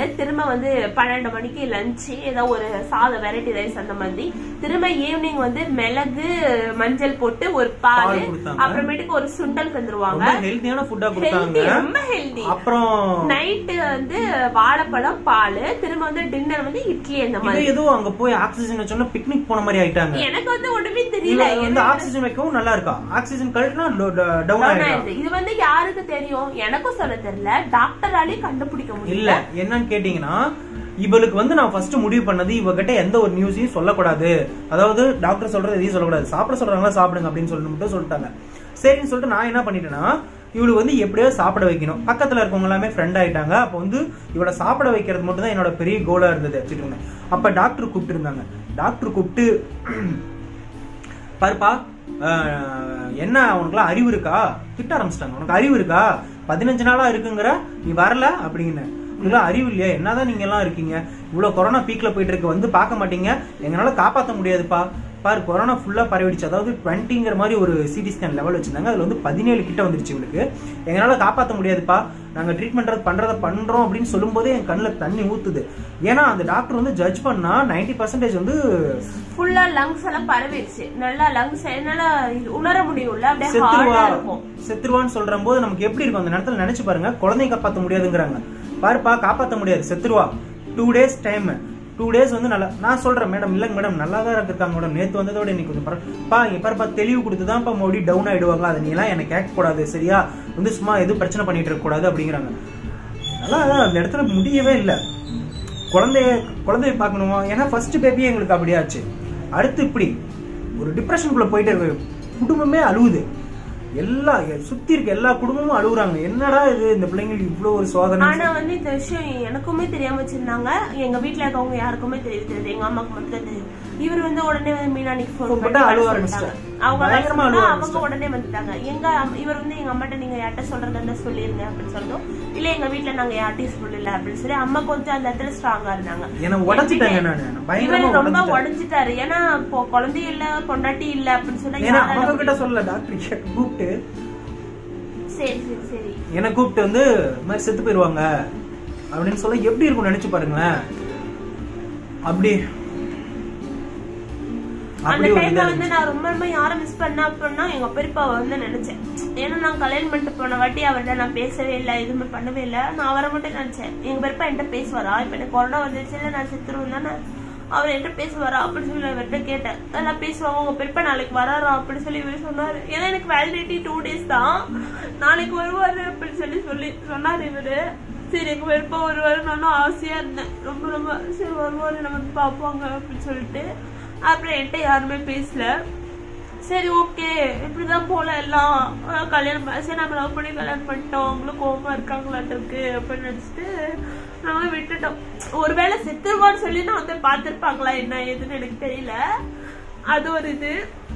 [SPEAKER 1] பால் திரும்ப வந்து பன்னெண்டு மணிக்கு லஞ்ச் ஏதோ ஒரு சாதம் வெரைட்டி ரைஸ் அந்த மாதிரி திரும்ப ஈவினிங் வந்து மிளகு மஞ்சள் போட்டு ஒரு பால்
[SPEAKER 2] பால் கொடுத்தாங்க.
[SPEAKER 1] அப்புறமேட்டுக்கு ஒரு சுண்டல் தந்துருவாங்க
[SPEAKER 2] ரொம்ப ஹெல்த்தியான ஃபுட்டா கொடுத்தாங்க
[SPEAKER 1] ஹெல்தி ரொம்ப ஹெல்தி
[SPEAKER 2] அப்புறம்
[SPEAKER 1] நைட்டு வந்து வாழைப்பழம் பால் திரும்ப வந்து டின்னர் வந்து இட்லி அந்த
[SPEAKER 2] இது
[SPEAKER 1] மாதிரி
[SPEAKER 2] ஏதோ அங்க போய் ஆக்சிஜன் வச்சோன்னா பிக்னிக் போன மாதிரி ஆயிட்டாங்க
[SPEAKER 1] எனக்கு வந்து ஒண்ணுமே
[SPEAKER 2] இதுல
[SPEAKER 1] தெரியல
[SPEAKER 2] வந்து ஆக்சிஜன் வைக்கவும் நல்லா இருக்கா ஆக்சிஜன் கழட்டினா டவுன்
[SPEAKER 1] Down
[SPEAKER 2] ஆயிடும்
[SPEAKER 1] ஆயிடுது. இது வந்து யாருக்கு தெரியும் எனக்கும் சொல்ல தெரியல டாக்டராலே கண்டுபிடிக்க
[SPEAKER 2] இல்ல
[SPEAKER 1] முடியல
[SPEAKER 2] என்னன்னு கேட்டீங்கன்னா இவளுக்கு வந்து நான் ஃபர்ஸ்ட் முடிவு பண்ணது இவகிட்ட எந்த ஒரு நியூஸையும் சொல்லக்கூடாது அதாவது டாக்டர் சொல்றது எதையும் சொல்லக்கூடாது சாப்பிட சொல்றாங்களா சாப்பிடுங்க அப்படின்னு சொல்லி மட்டும் சொல்லிட்டாங்க சரின்னு சொல்லிட்டு நான் என்ன பண்ணிட்டேன்னா இவளுக்கு வந்து எப்படியோ சாப்பிட வைக்கணும் பக்கத்துல இருக்கவங்க எல்லாமே ஃப்ரெண்ட் ஆயிட்டாங்க அப்போ வந்து இவளை சாப்பிட வைக்கிறது மட்டும் தான் என்னோட பெரிய கோலா இருந்தது வச்சுக்கோங்க அப்ப டாக்டர் கூப்பிட்டு இருந்தாங்க டாக்டர் கூப்பிட்டு பாருப்பா அஹ், என்ன உனக்குலாம் அறிவு இருக்கா திட்ட ஆரம்பிச்சிட்டாங்க உனக்கு அறிவு இருக்கா பதினஞ்சு நாளா இருக்குங்கிற நீ வரல அப்படின்னு இதெல்லாம் அறிவு இல்லையா என்னதான் நீங்க எல்லாம் இருக்கீங்க இவ்வளவு கொரோனா பீக்ல போயிட்டு இருக்கு வந்து பார்க்க மாட்டீங்க எங்களால காப்பாத்த முடியாதுப்பா பாரு கொரோனா ஃபுல்லா பரவிடுச்சு அதாவது டுவெண்ட்டிங்கிற மாதிரி ஒரு சிடி ஸ்கேன் லெவல் வச்சிருந்தாங்க அதுல வந்து பதினேழு கிட்ட வந்துருச்சு இவளுக்கு எங்களால காப்பாத்த முடியாதுப்பா நாங்க ட்ரீட்மெண்ட் பண்றத பண்றோம் அப்படின்னு சொல்லும்போதே என் கண்ணுல தண்ணி ஊத்துது ஏன்னா அந்த டாக்டர் வந்து ஜட்ஜ் பண்ணா 90% பர்சன்டேஜ் வந்து
[SPEAKER 1] ஃபுல்லா லங்ஸ் எல்லாம் பரவிடுச்சு நல்லா லங்ஸ் என்னால இது உணர முடியும்ல அப்படியே
[SPEAKER 2] செத்துருவா
[SPEAKER 1] ஹார்டா இருக்கும்
[SPEAKER 2] செத்துருவான்னு சொல்ற போது நமக்கு எப்படி இருக்கும் அந்த நேரத்துல நினைச்சு பாருங்க குழந்தைய காப்பாத்த முடியாதுங்கிறாங்க பாருப்பா காப்பாத்த முடியாது செத்துருவா two days time two days வந்து நல்லா நான் சொல்றேன் மேடம் இல்லைங்க மேடம் நல்லா தான் இருக்காங்க மேடம் நேத்து வந்ததோட இன்னைக்கு கொஞ்சம் பரவ- பா இங்க பாருப்பா தெளிவு கொடுத்து தான் மறுபடியும் டவுன் ஆயிடுவாங்க அதை நீ எல்லாம் எனக்கு கேட்க கூடாது சரியா வந்து சும்மா எதுவும் பிரச்சனை பண்ணிட்டு இருக்க கூடாது அப்படிங்கிறாங்க நல்லா அதான் அந்த இடத்துல முடியவே இல்லை குழந்தைய குழந்தைய பார்க்கணுமா ஏன்னா ஃபர்ஸ்ட் பேபியே எங்களுக்கு அப்படியாச்சு அடுத்து இப்படி ஒரு டிப்ரெஷனுக்குள்ள போயிட்டு இருக்கு குடும்பமே அழுவுது எல்லா சுத்தி இருக்க எல்லா குடும்பமும் அழுகுறாங்க என்னடா இது இந்த பிள்ளைங்களுக்கு இவ்வளவு ஒரு சோதனை
[SPEAKER 1] ஆனா வந்து இந்த விஷயம் எனக்குமே தெரியாம வச்சிருந்தாங்க எங்க வீட்ல இருக்கவங்க யாருக்குமே தெரியவே தெரியாது எங்க அம்மாக்கு மட்டும் தான் தெரியும் இவர் வந்து உடனே வந்து மீனானிக்கு
[SPEAKER 2] Phone
[SPEAKER 1] ஃபோன்
[SPEAKER 2] போட்டு
[SPEAKER 1] பண்ணி
[SPEAKER 2] அழுவ
[SPEAKER 1] வர
[SPEAKER 2] ஆரம்பிச்சிட்டாங்க.
[SPEAKER 1] சொல்லிட்டாங்க. அவங்க வர
[SPEAKER 2] பயங்கரமா
[SPEAKER 1] சொன்னா
[SPEAKER 2] அழுவ
[SPEAKER 1] அவங்க உடனே வந்துட்டாங்க எங்க அம்- இவர் வந்து எங்க அம்மாட்ட நீங்க யார்கிட்ட சொல்றதுன்னு சொல்லிருங்க அப்படின்னு சொன்னோம் இல்ல எங்க வீட்ல நாங்க யார்ட்டையும் சொல்லல அப்படின்னு சொல்லி அம்மா கொஞ்சம் அந்த இடத்துல ஸ்ட்ராங்கா இருந்தாங்க
[SPEAKER 2] என்ன உடச்சிட்டாங்க நானு நான் பயங்கரமா
[SPEAKER 1] இவர் ரொம்ப
[SPEAKER 2] உடைச்சிட்டேன்.
[SPEAKER 1] உடைஞ்சிட்டாரு ஏன்னா இப்போ குழந்தை இல்ல பொண்டாட்டி இல்ல அப்படின்னு சொன்னா
[SPEAKER 2] ஏன்னா
[SPEAKER 1] யாரால
[SPEAKER 2] அவங்க கிட்ட சொல்லல டாக்டர் கூப்பிட்டு
[SPEAKER 1] சரி சரி சரி
[SPEAKER 2] என்ன கூப்பிட்டு வந்து இந்த மாதிரி செத்து போயிருவாங்க அப்படின்னு சொல்ல எப்படி இருக்கும் நினைச்சு பாருங்களேன் அப்படி
[SPEAKER 1] அந்த
[SPEAKER 2] அப்படி ஒரு
[SPEAKER 1] டைம்ல
[SPEAKER 2] இதா
[SPEAKER 1] வந்து நான் ரொம்ப ரொம்ப யாரை மிஸ் பண்ண அப்படின்னா எங்க பெரியப்பாவை வந்து நினைச்சேன் ஏன்னா நான் கல்யாணம் பண்ணிட்டு போன வாட்டி அவர்கிட்ட நான் பேசவே இல்லை எதுவுமே பண்ணவே இல்லை நான் அவரை மட்டும் நினைச்சேன் எங்க பெரியப்பா என்கிட்ட பேசுவாரா இப்ப எனக்கு கொரோனா வந்துருச்சு இல்ல நான் செத்துருவேன் தானே அவர் என்கிட்ட பேசுவாரா அப்படின்னு சொல்லி அவர்கிட்ட கேட்டேன் நல்லா பேசுவாங்க உங்க பெரியப்பா நாளைக்கு வராரா அப்படின்னு சொல்லி இவர் சொன்னாரு ஏன்னா எனக்கு வேலிடிட்டி டூ டேஸ் தான் நாளைக்கு வருவாரு அப்படின்னு சொல்லி சொல்லி சொன்னாரு இவரு சரி எங்க பெரியப்பா வருவாரு நானும் ஆசையா இருந்தேன் ரொம்ப ரொம்ப சரி வருவாரு நம்ம வந்து பார்ப்பாங்க அப்படின்னு சொல்லிட்டு அப்புறம் என்கிட்ட யாருமே பேசல சரி ஓகே இப்படிதான் போல எல்லாம் ஆஹ் கல்யாணம் ப- சரி நம்ம லவ் பண்ணி கல்யாணம் பண்ணிட்டோம் அவங்களும் கோவமா இருக்காங்களாட்டு இருக்கு அப்படின்னு நினைச்சிட்டு நம்ம விட்டுட்டோம் ஒருவேளை செத்துருவான்னு சொல்லி நான் வந்து பார்த்திருப்பாங்களா என்ன ஏதுன்னு எனக்கு தெரியல அது ஒரு இது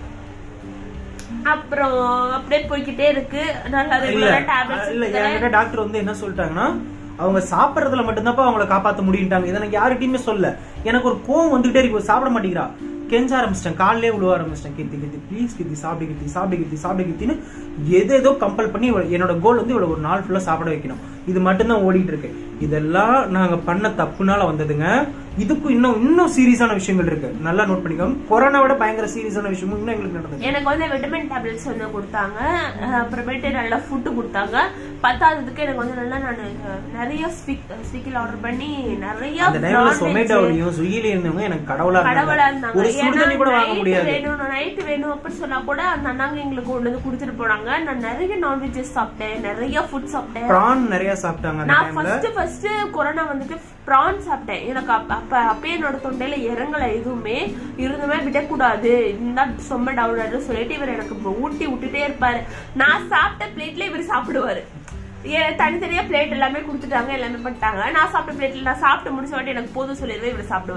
[SPEAKER 1] அப்புறம் அப்படியே போய்க்கிட்டே இருக்கு நல்லா
[SPEAKER 2] இல்ல
[SPEAKER 1] ரெகுலரா
[SPEAKER 2] இல்ல
[SPEAKER 1] டேப்லெட்ஸ்
[SPEAKER 2] என்கிட்ட டாக்டர் வந்து என்ன சொல்லிட்டாங்கன்னா அவங்க சாப்பிடறதுல மட்டும்தான்ப்பா அவங்கள காப்பாத்த முடியும்ட்டாங்க இதை எனக்கு யார்கிட்டயுமே சொல்ல எனக்கு ஒரு கோவம் வந்துகிட்டே இருக்கு சாப்பிட மாட்டேங்கிறா கெஞ்ச ஆரம்பிச்சிட்டேன் காலையிலே விழுவ ஆரம்பிச்சிட்டேன் கீர்த்தி கீர்த்தி ப்ளீஸ் கீர்த்தி சாப்பிடு கீர்த்தி சாப்பிடு கீர்த்தி சாப்பிடு கீர்த்தின்னு எது ஏதோ கம்பல் பண்ணி இவள- என்னோட கோல் வந்து இவ்வளவு ஒரு நாள் ஃபுல்லா சாப்பிட வைக்கணும் இது மட்டும்தான் ஓடிட்டு இருக்கு இதெல்லாம் நாங்க பண்ண தப்புனால வந்ததுங்க இதுக்கும் இன்னும் இன்னும் சீரியஸான விஷயங்கள் இருக்கு நல்லா நோட் பண்ணிக்கோங்க கொரோனா விட பயங்கர சீரியஸான விஷயமும் இன்னும் எங்களுக்கு நடந்தது
[SPEAKER 1] எனக்கு வந்து விட்டமின் டேப்லெட்ஸ் வந்து கொடுத்தாங்க அஹ் அப்புறமேட்டு நல்லா ஃபுட்டு கொடுத்தாங்க பத்தாததுக்கு எனக்கு வந்து நல்லா நான் நிறைய ஸ்விக் ஸ்விக்கில் ஆர்டர் பண்ணி நிறைய
[SPEAKER 2] அந்த டைம்ல
[SPEAKER 1] non-veg
[SPEAKER 2] சொமேட்டோலயும் ஸ்விக்கில இருந்தவங்க எனக்கு கடவுளா
[SPEAKER 1] கடவுளா
[SPEAKER 2] இருந்தாங்க
[SPEAKER 1] இருந்தாங்க
[SPEAKER 2] ஒரு சுடு தண்ணி கூட வாங்க
[SPEAKER 1] night
[SPEAKER 2] முடியாது
[SPEAKER 1] வேணும் நைட் வேணும் அப்படின்னு சொன்னா கூட அந்த அண்ணாங்க எங்களுக்கு கொண்டு வந்து கொடுத்துட்டு போனாங்க நான் நிறைய நான்வெஜ் சாப்பிட்டேன் நிறைய ஃபுட் சாப்பிட்டேன்
[SPEAKER 2] பிரான் நிறைய சாப்பிட்டாங்க அந்த
[SPEAKER 1] நான்
[SPEAKER 2] டைம்ல
[SPEAKER 1] ஃபர்ஸ்ட் ஃபர்ஸ்ட் கொரோனா வந்துட்டு ப்ரான் சாப்பிட்டேன் எனக்கு அப்ப அப்ப அப்பயே என்னோட தொண்டையில இறங்கல எதுவுமே இருந்துமே விடக்கூடாது இருந்தா சொம்ப டவுன் ஆயிடும் சொல்லிட்டு இவர் எனக்கு ஊட்டி விட்டுட்டே இருப்பாரு நான் சாப்பிட்ட பிளேட்ல இவர் சாப்பிடுவாரு ஏன் தனித்தனியா பிளேட் எல்லாமே கொடுத்துட்டாங்க எல்லாமே பண்ணிட்டாங்க நான் சாப்பிட்ட பிளேட்ல நான் சாப்பிட்டு முடிச்ச வாட்டி எனக்கு போதும் சொல்லிடுவேன் இவர் சாப்பிடுவாரு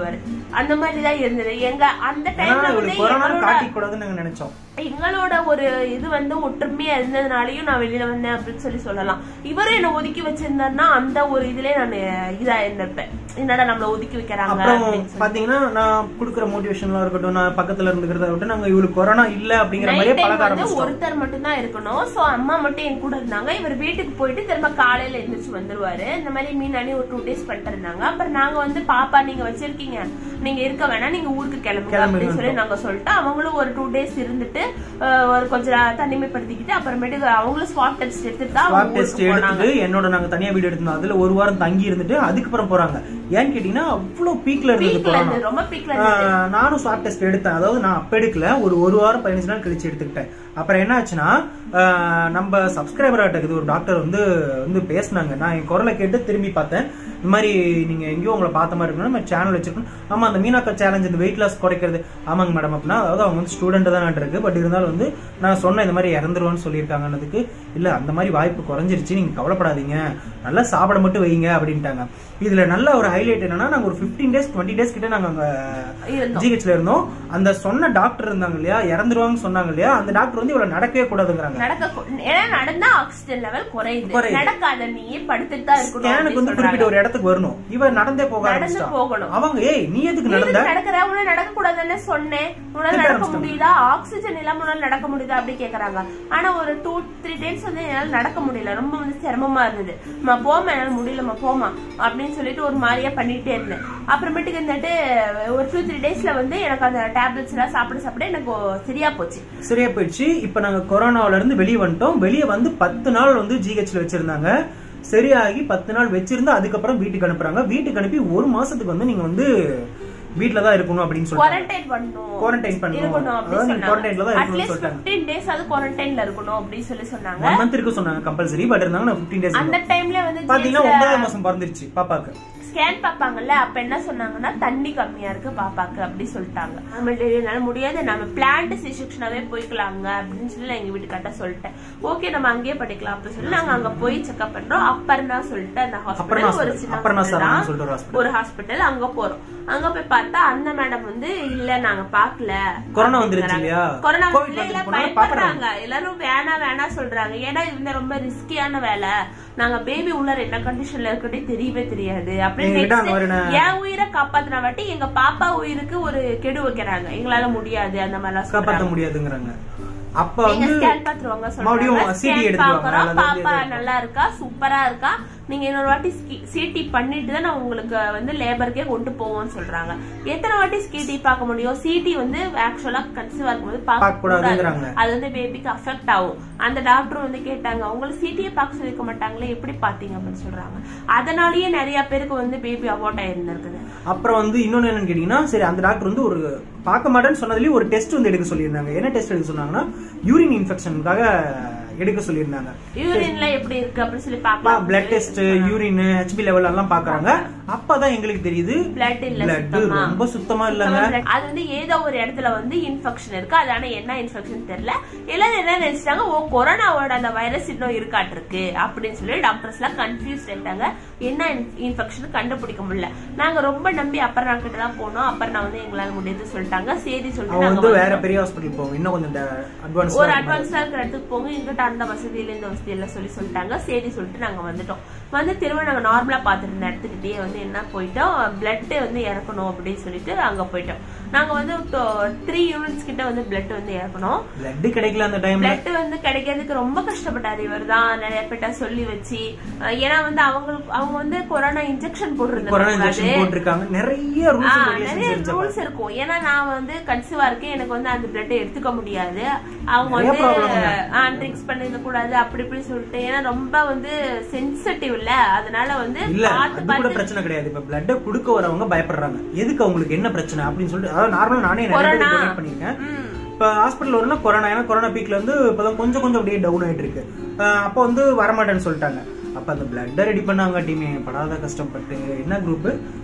[SPEAKER 1] அந்த மாதிரி தான் இருந்தது எங்க அந்த
[SPEAKER 2] ஏன்னா
[SPEAKER 1] டைம்ல வந்து
[SPEAKER 2] இவளுக்கு கொரோனா
[SPEAKER 1] எங்களோட
[SPEAKER 2] காட்டிக் கூடாதுன்னு நாங்க நினைச்சோம்
[SPEAKER 1] எங்களோட ஒரு இது வந்து ஒற்றுமையா இருந்ததுனாலயும் நான் வெளியில வந்தேன் அப்படின்னு சொல்லி சொல்லலாம் இவரும் என்ன ஒதுக்கி வச்சிருந்தாருன்னா அந்த ஒரு இதுலயே நான் இதா இருந்திருப்பேன் என்னடா நம்மள ஒதுக்கி வைக்கிறாங்க
[SPEAKER 2] அப்புறம்
[SPEAKER 1] அப்படின்னு சொல்லி.
[SPEAKER 2] பாத்தீங்கன்னா நான் கொடுக்குற மோட்டிவேஷன்லாம் இருக்கட்டும் நான் பக்கத்துல இருந்துக்கிறத விட்டு நாங்க இவளுக்கு கொரோனா இல்ல அப்படிங்கிற மாதிரியே
[SPEAKER 1] Night time
[SPEAKER 2] பழக
[SPEAKER 1] வந்து
[SPEAKER 2] ஆரம்பிச்சிட்டோம்
[SPEAKER 1] ஒருத்தர் மட்டும் தான் இருக்கணும் சோ அம்மா மட்டும் என் கூட இருந்தாங்க இவர் வீட்டுக்கு போயிட்டு திரும்ப காலையில எந்திரிச்சு வந்துருவாரு இந்த மாதிரி மீனானி ஒரு டூ டேஸ் பண்ணிட்டு இருந்தாங்க அப்புறம் நாங்க வந்து பாப்பா நீங்க வச்சிருக்கீங்க நீங்க இருக்க வேணாம் நீங்க ஊருக்கு கிளம்புங்க
[SPEAKER 2] கிளம்புங்க
[SPEAKER 1] அப்படின்னு சொல்லி நாங்க சொல்லிட்டு அவங்களும் ஒரு டூ டேஸ் இருந்துட்டு அஹ், ஒரு கொஞ்சம் தனிமைப்படுத்திக்கிட்டு அப்புறமேட்டு அவங்களும் ஸ்வாப் டெஸ்ட் எடுத்துட்டு தான்
[SPEAKER 2] ஸ்வாப்
[SPEAKER 1] அவங்க
[SPEAKER 2] டெஸ்ட்
[SPEAKER 1] ஊருக்கு போனாங்க
[SPEAKER 2] எடுத்துட்டு என்னோட நாங்க தனியா வீடு எடுத்திருந்தோம் அதுல ஒரு வாரம் தங்கி இருந்துட்டு அதுக்கப்புறம் போறாங்க ஏன்னு கேட்டீங்கன்னா அவ்வளவு பீக்ல இருந்தது
[SPEAKER 1] பீக்ல
[SPEAKER 2] கொரோனா
[SPEAKER 1] இருந்து ரொம்ப பீக்ல இருந்து
[SPEAKER 2] ஆஹ் நானும் ஸ்வாப் டெஸ்ட் எடுத்தேன் அதாவது நான் அப்ப எடுக்கல ஒரு ஒரு வாரம் பதினஞ்சு நாள் கழிச்சு எடுத்துக்கிட்டேன் அப்புறம் என்ன ஆச்சுன்னா ஆஹ் நம்ம சப்ஸ்கிரைபர் ஆட்டக்குது ஒரு டாக்டர் வந்து வந்து பேசினாங்க நான் என் குரலை கேட்டு திரும்பி பார்த்தேன் இந்த மாதிரி நீங்க எங்கேயோ உங்களை பார்த்த மாதிரி இருக்கணும் நம்ம சேனல் வச்சிருக்கணும் ஆமா அந்த மீனாக்கா சேலஞ்ச் இந்த வெயிட் லாஸ் குறைக்கிறது ஆமாங்க மேடம் அப்படின்னா அதாவது அவங்க வந்து ஸ்டூடெண்ட் தான் இருக்கு பட் இருந்தாலும் வந்து நான் சொன்ன இந்த மாதிரி இறந்துருவான்னு சொல்லியிருக்காங்கன்னதுக்கு இல்ல அந்த மாதிரி வாய்ப்பு குறைஞ்சிருச்சு நீங்க கவலைப்படாதீங்க நல்லா சாப்பிட மட்டும் வைங்க அப்படின்ட்டாங்க இதுல நல்ல ஒரு ஹைலைட் என்னன்னா நாங்க ஒரு 15 டேஸ் டுவெண்ட்டி டேஸ் கிட்ட நாங்க அங்க
[SPEAKER 1] இருந்தோம்
[SPEAKER 2] ஜிஹெச்ல இருந்தோம் அந்த சொன்ன டாக்டர் இருந்தாங்க இல்லையா இறந்துருவாங்கன்னு சொன்னாங்க இல்லையா அந்த டாக்டர் வந்து இவ்வளவு நடக்கவே கூடாதுங்கிறாங்க
[SPEAKER 1] நடக்க கூ- ஏன்னா நடந்தா ஆக்சிஜன் லெவல் குறையுது
[SPEAKER 2] குறையுது.
[SPEAKER 1] நடக்காத நீ படுத்துட்டு தான் இருக்கணும்
[SPEAKER 2] ஸ்கேனுக்கு
[SPEAKER 1] அப்படின்னு
[SPEAKER 2] வந்து குறிப்பிட்ட
[SPEAKER 1] சொல்றாங்க.
[SPEAKER 2] ஒரு இடத்துக்கு வரணும் இவ நடந்தே போக
[SPEAKER 1] நடந்து
[SPEAKER 2] ஆரம்பிச்சிட்டா
[SPEAKER 1] போகணும்
[SPEAKER 2] அவங்க ஏய் நீ எதுக்கு
[SPEAKER 1] நீ
[SPEAKER 2] நடந்த
[SPEAKER 1] எதுக்கு நடக்கிற உன்னால நடக்க கூடாதுன்னு சொன்னேன் உன்னால
[SPEAKER 2] திட்ட
[SPEAKER 1] நடக்க
[SPEAKER 2] ஆரம்பிச்சிட்டாங்க.
[SPEAKER 1] முடியுதா ஆக்சிஜன் இல்லாம உன்னால நடக்க முடியுதா அப்படி கேக்குறாங்க ஆனா ஒரு டூ த்ரீ டேஸ் வந்து என்னால நடக்க முடியல ரொம்ப வந்து சிரமமா இருந்தது மா போமா என்னால முடியலமா போமா அப்படின்னு சொல்லிட்டு ஒரு மாதிரியா பண்ணிட்டே இருந்தேன் அப்புறமேட்டுக்கு இருந்துட்டு ஒரு டூ த்ரீ டேஸ்ல வந்து எனக்கு அந்த டேப்லெட்ஸ் எல்லாம் சாப்பிட சாப்பிட எனக்கு சரியா போச்சு
[SPEAKER 2] சரியா போயிடுச்சு இப்ப நாங்க கொரோனாவில இருந்து வெளியே வந்துட்டோம் வெளியே வந்து பத்து நாள் வந்து ஜிஹெச்ல வச்சிருந்தாங்க சரியாகி பத்து நாள் வச்சிருந்து அதுக்கப்புறம் வீட்டுக்கு அனுப்புறாங்க வீட்டுக்கு அனுப்பி ஒரு மாசத்துக்கு வந்து நீங்க வந்து வீட்ல தான் இருக்கணும் அப்படின்னு சொல்லிட்டு
[SPEAKER 1] குவாரண்டைன் பண்ணணும்
[SPEAKER 2] Quarantine பண்ணணும்.
[SPEAKER 1] இருக்கணும்
[SPEAKER 2] அதாவது
[SPEAKER 1] அப்படின்னு
[SPEAKER 2] நீங்க quarantineல தான்
[SPEAKER 1] சொன்னாங்க
[SPEAKER 2] இருக்கணும்னு
[SPEAKER 1] அட்லீஸ்ட்
[SPEAKER 2] சொல்லிட்டாங்க.
[SPEAKER 1] பிப்டீன் டேஸ் அது குவாரண்டைன்ல இருக்கணும் அப்படின்னு சொல்லி சொன்னாங்க
[SPEAKER 2] ஒன் மந்த் இருக்க சொன்னாங்க கம்பல்சரி பட் இருந்தாங்க நான் 15 டேஸ்
[SPEAKER 1] அந்த டைம்ல வந்து
[SPEAKER 2] பாத்தீங்கன்னா ஒன்பதாம் மாசம் பிறந்துருச்சு பாப்பாக்கு
[SPEAKER 1] ஸ்கேன் பாப்பாங்கல்ல அப்ப என்ன சொன்னாங்கன்னா தண்ணி கம்மியா இருக்கு பாப்பாக்கு அப்படி சொல்லிட்டாங்க நம்ம டெலிவரினால முடியாது நம்ம பிளான்ட் சிசெக்ஷனாவே போய்க்கலாங்க அப்படின்னு சொல்லி நான் எங்க வீட்டுக்காட்ட சொல்லிட்டேன் ஓகே நம்ம அங்கேயே படிக்கலாம் அப்படின்னு சொல்லி நாங்க அங்க போய் செக்அப் பண்றோம் அப்பர்னா சொல்லிட்டு அந்த
[SPEAKER 2] அப்பர்ணா
[SPEAKER 1] ஹாஸ்பிட்டல் ஒரு
[SPEAKER 2] hospital.
[SPEAKER 1] சின்ன
[SPEAKER 2] அப்பர்ணா
[SPEAKER 1] hospital
[SPEAKER 2] சரவணன்
[SPEAKER 1] தான்.
[SPEAKER 2] சொல்லிட்டு ஒரு hospital.
[SPEAKER 1] ஒரு ஹாஸ்பிட்டல் அங்க போறோம் அங்க போய் பார்த்தா அந்த மேடம் வந்து இல்ல நாங்க பாக்கல
[SPEAKER 2] கொரோனா வந்துருச்சு இல்லையா?
[SPEAKER 1] கொரோனா
[SPEAKER 2] COVID
[SPEAKER 1] இல்ல இல்ல
[SPEAKER 2] வந்துட்டு போனா
[SPEAKER 1] பயப்படுறாங்க எல்லாரும் வேணா வேணா சொல்றாங்க ஏன்னா இது ரொம்ப ரிஸ்கியான வேலை நாங்க பேபி உள்ள என்ன கண்டிஷன்ல இருக்கட்டே தெரியவே தெரியாது அப்படின்னு
[SPEAKER 2] எங்ககிட்ட
[SPEAKER 1] next
[SPEAKER 2] அங்க ஒரு ந-
[SPEAKER 1] என் உயிரை காப்பாத்தின வாட்டி எங்க பாப்பா உயிருக்கு ஒரு கெடு வைக்கிறாங்க எங்களால முடியாது அந்த மாதிரிலாம்
[SPEAKER 2] காப்பாத்த
[SPEAKER 1] சொல்றாங்க
[SPEAKER 2] முடியாதுங்கிறாங்க அப்ப
[SPEAKER 1] நீங்க
[SPEAKER 2] வந்து
[SPEAKER 1] ஸ்கேன் பாத்துருவாங்க
[SPEAKER 2] மறுபடியும்
[SPEAKER 1] சொல்றாங்க
[SPEAKER 2] CT
[SPEAKER 1] ஸ்கேன்
[SPEAKER 2] எடுத்துருவாங்க.
[SPEAKER 1] பாக்குறோம்
[SPEAKER 2] அதாவது
[SPEAKER 1] பாப்பா
[SPEAKER 2] இது
[SPEAKER 1] நல்லா இருக்கா சூப்பரா இருக்கா நீங்க இன்னொரு வாட்டி சிடி பண்ணிட்டு தான் நான் உங்களுக்கு வந்து லேபருக்கே கொண்டு போவோம்னு சொல்றாங்க எத்தனை வாட்டி சிடி பார்க்க முடியும் சிடி வந்து ஆக்சுவலா கன்சீவ் இருக்கும்போது பார்க்க
[SPEAKER 2] பார்க்க கூடாதுங்கிறாங்க.
[SPEAKER 1] கூடாது. அது வந்து பேபிக்கு அஃபெக்ட் ஆகும் அந்த டாக்டர் வந்து கேட்டாங்க உங்களை சிடியை பார்க்க சொல்லிருக்க மாட்டாங்களே எப்படி பாத்தீங்க அப்படின்னு சொல்றாங்க அதனாலயே நிறைய பேருக்கு வந்து பேபி அபார்ட் ஆயிருந்திருக்குது
[SPEAKER 2] அப்புறம் வந்து இன்னொன்னு என்னன்னு கேட்டீங்கன்னா சரி அந்த டாக்டர் வந்து ஒரு பார்க்க மாட்டேன்னு சொன்னதுலயும் ஒரு டெஸ்ட் வந்து எடுக்க சொல்லியிருந்தாங்க என்ன டெஸ்ட் எடுக்க சொன்னாங்கன்னா யூரின் இன்ஃபெக்ஷனுக்காக எடுக்க சொல்லியிருந்தாங்க
[SPEAKER 1] யூரின்ல எப்படி இருக்கு அப்படின்னு சொல்லி பாக்கலாம்
[SPEAKER 2] blood test urine HB level எல்லாம் பாக்குறாங்க அப்பதான் எங்களுக்கு தெரியுது
[SPEAKER 1] பிளட் இல்ல
[SPEAKER 2] பிளட்
[SPEAKER 1] சுத்தமா.
[SPEAKER 2] ரொம்ப சுத்தமா இல்லங்க
[SPEAKER 1] சுத்தமா blood. அது வந்து ஏதோ ஒரு இடத்துல வந்து இன்ஃபெக்ஷன் இருக்கு அது ஆனா என்ன இன்ஃபெக்ஷன் தெரியல எல்லாரும் என்ன நினைச்சிட்டாங்க ஓ கொரோனாவோட அந்த வைரஸ் இன்னும் இருக்காட்டு இருக்கு அப்படின்னு சொல்லி டாக்டர்ஸ் எல்லாம் கன்ஃபியூஸ் ஆயிட்டாங்க என்ன இன்ஃபெக்ஷன் கண்டுபிடிக்க முடியல நாங்க ரொம்ப நம்பி அப்பர்ணா கிட்ட தான் போனோம் அப்பர்ணா வந்து எங்களால முடியாது சொல்லிட்டாங்க சரி சொல்லிட்டு
[SPEAKER 2] அவன்
[SPEAKER 1] நாங்க
[SPEAKER 2] வந்து வேற
[SPEAKER 1] வந்துட்டோம்.
[SPEAKER 2] பெரிய ஹாஸ்பிட்டல் போவோம் இன்னும் கொஞ்சம் அட்வான்ஸ்
[SPEAKER 1] ஒரு அட்வான்ஸா இருக்கிற இடத்துக்கு போங்க இங்கிட்ட அந்த வசதியில இந்த வசதியில சொல்லி சொல்லிட்டாங்க சரி சொல்லிட்டு நாங்க வந்துட்டோம் வந்து திரும்ப நாங்க நார்மலா பாத்துட்டு இருந்த இடத்துக்கிட்டே வந்து என்ன போயிட்டோம் பிளட் வந்து இறக்கணும் அப்படின்னு சொல்லிட்டு அங்க போயிட்டோம் நாங்க வந்து த்ரீ யூனிட்ஸ் கிட்ட வந்து பிளட் வந்து இறக்கணும்
[SPEAKER 2] பிளட் கிடைக்கல அந்த டைம்ல
[SPEAKER 1] பிளட் வந்து கிடைக்கிறதுக்கு ரொம்ப கஷ்டப்பட்டாரு இவர் தான் நிறைய பேர்ட்ட சொல்லி வச்சு அஹ் ஏன்னா வந்து அவங்களுக்கு அவங்க வந்து கொரோனா இன்ஜெக்ஷன்
[SPEAKER 2] கொரோனா இன்ஜெக்ஷன்
[SPEAKER 1] போட்டிருந்தாங்க
[SPEAKER 2] போட்டிருக்காங்க நிறைய ரூல்ஸ்
[SPEAKER 1] ஆ,
[SPEAKER 2] அண்ட்
[SPEAKER 1] நிறைய
[SPEAKER 2] ரெகுலேஷன்ஸ்
[SPEAKER 1] ரூல்ஸ் இருக்கும் ஏன்னா நான் வந்து கன்சீவா இருக்கேன் எனக்கு வந்து அந்த பிளட் எடுத்துக்க முடியாது அவங்க
[SPEAKER 2] நிறைய
[SPEAKER 1] வந்து
[SPEAKER 2] problem
[SPEAKER 1] ட்ரிங்க்ஸ் பண்ணிக்க கூடாது அப்படி இப்படி சொல்லிட்டு ஏன்னா ரொம்ப வந்து சென்சிட்டிவ் இல்ல அதனால வந்து
[SPEAKER 2] இல்ல
[SPEAKER 1] பார்த்து
[SPEAKER 2] அது கூட
[SPEAKER 1] பார்த்து
[SPEAKER 2] பிரச்சனை கிடையாது இப்ப பிளட் கொடுக்க வரவங்க பயப்படுறாங்க எதுக்கு அவங்களுக்கு என்ன பிரச்சனை அப்படின்னு சொல்லிட்டு அதாவது நார்மலா நானே நிறைய
[SPEAKER 1] கொரோனா.
[SPEAKER 2] பேர் donate பண்ணிருக்கேன்
[SPEAKER 1] ம்.
[SPEAKER 2] இப்ப ஹாஸ்பிட்டல் வரணும்னா கொரோனா ஏன்னா கொரோனா பீக்ல வந்து இப்பதான் கொஞ்சம் கொஞ்சம் அப்படியே டவுன் ஆயிட்டு இருக்கு அஹ் அப்போ வந்து வரமாட்டேன்னு சொல்லிட்டாங்க அப்ப அந்த பிளட் ரெடி பண்ணாங்க டீமே படாத கஷ்டப்பட்டு என்ன group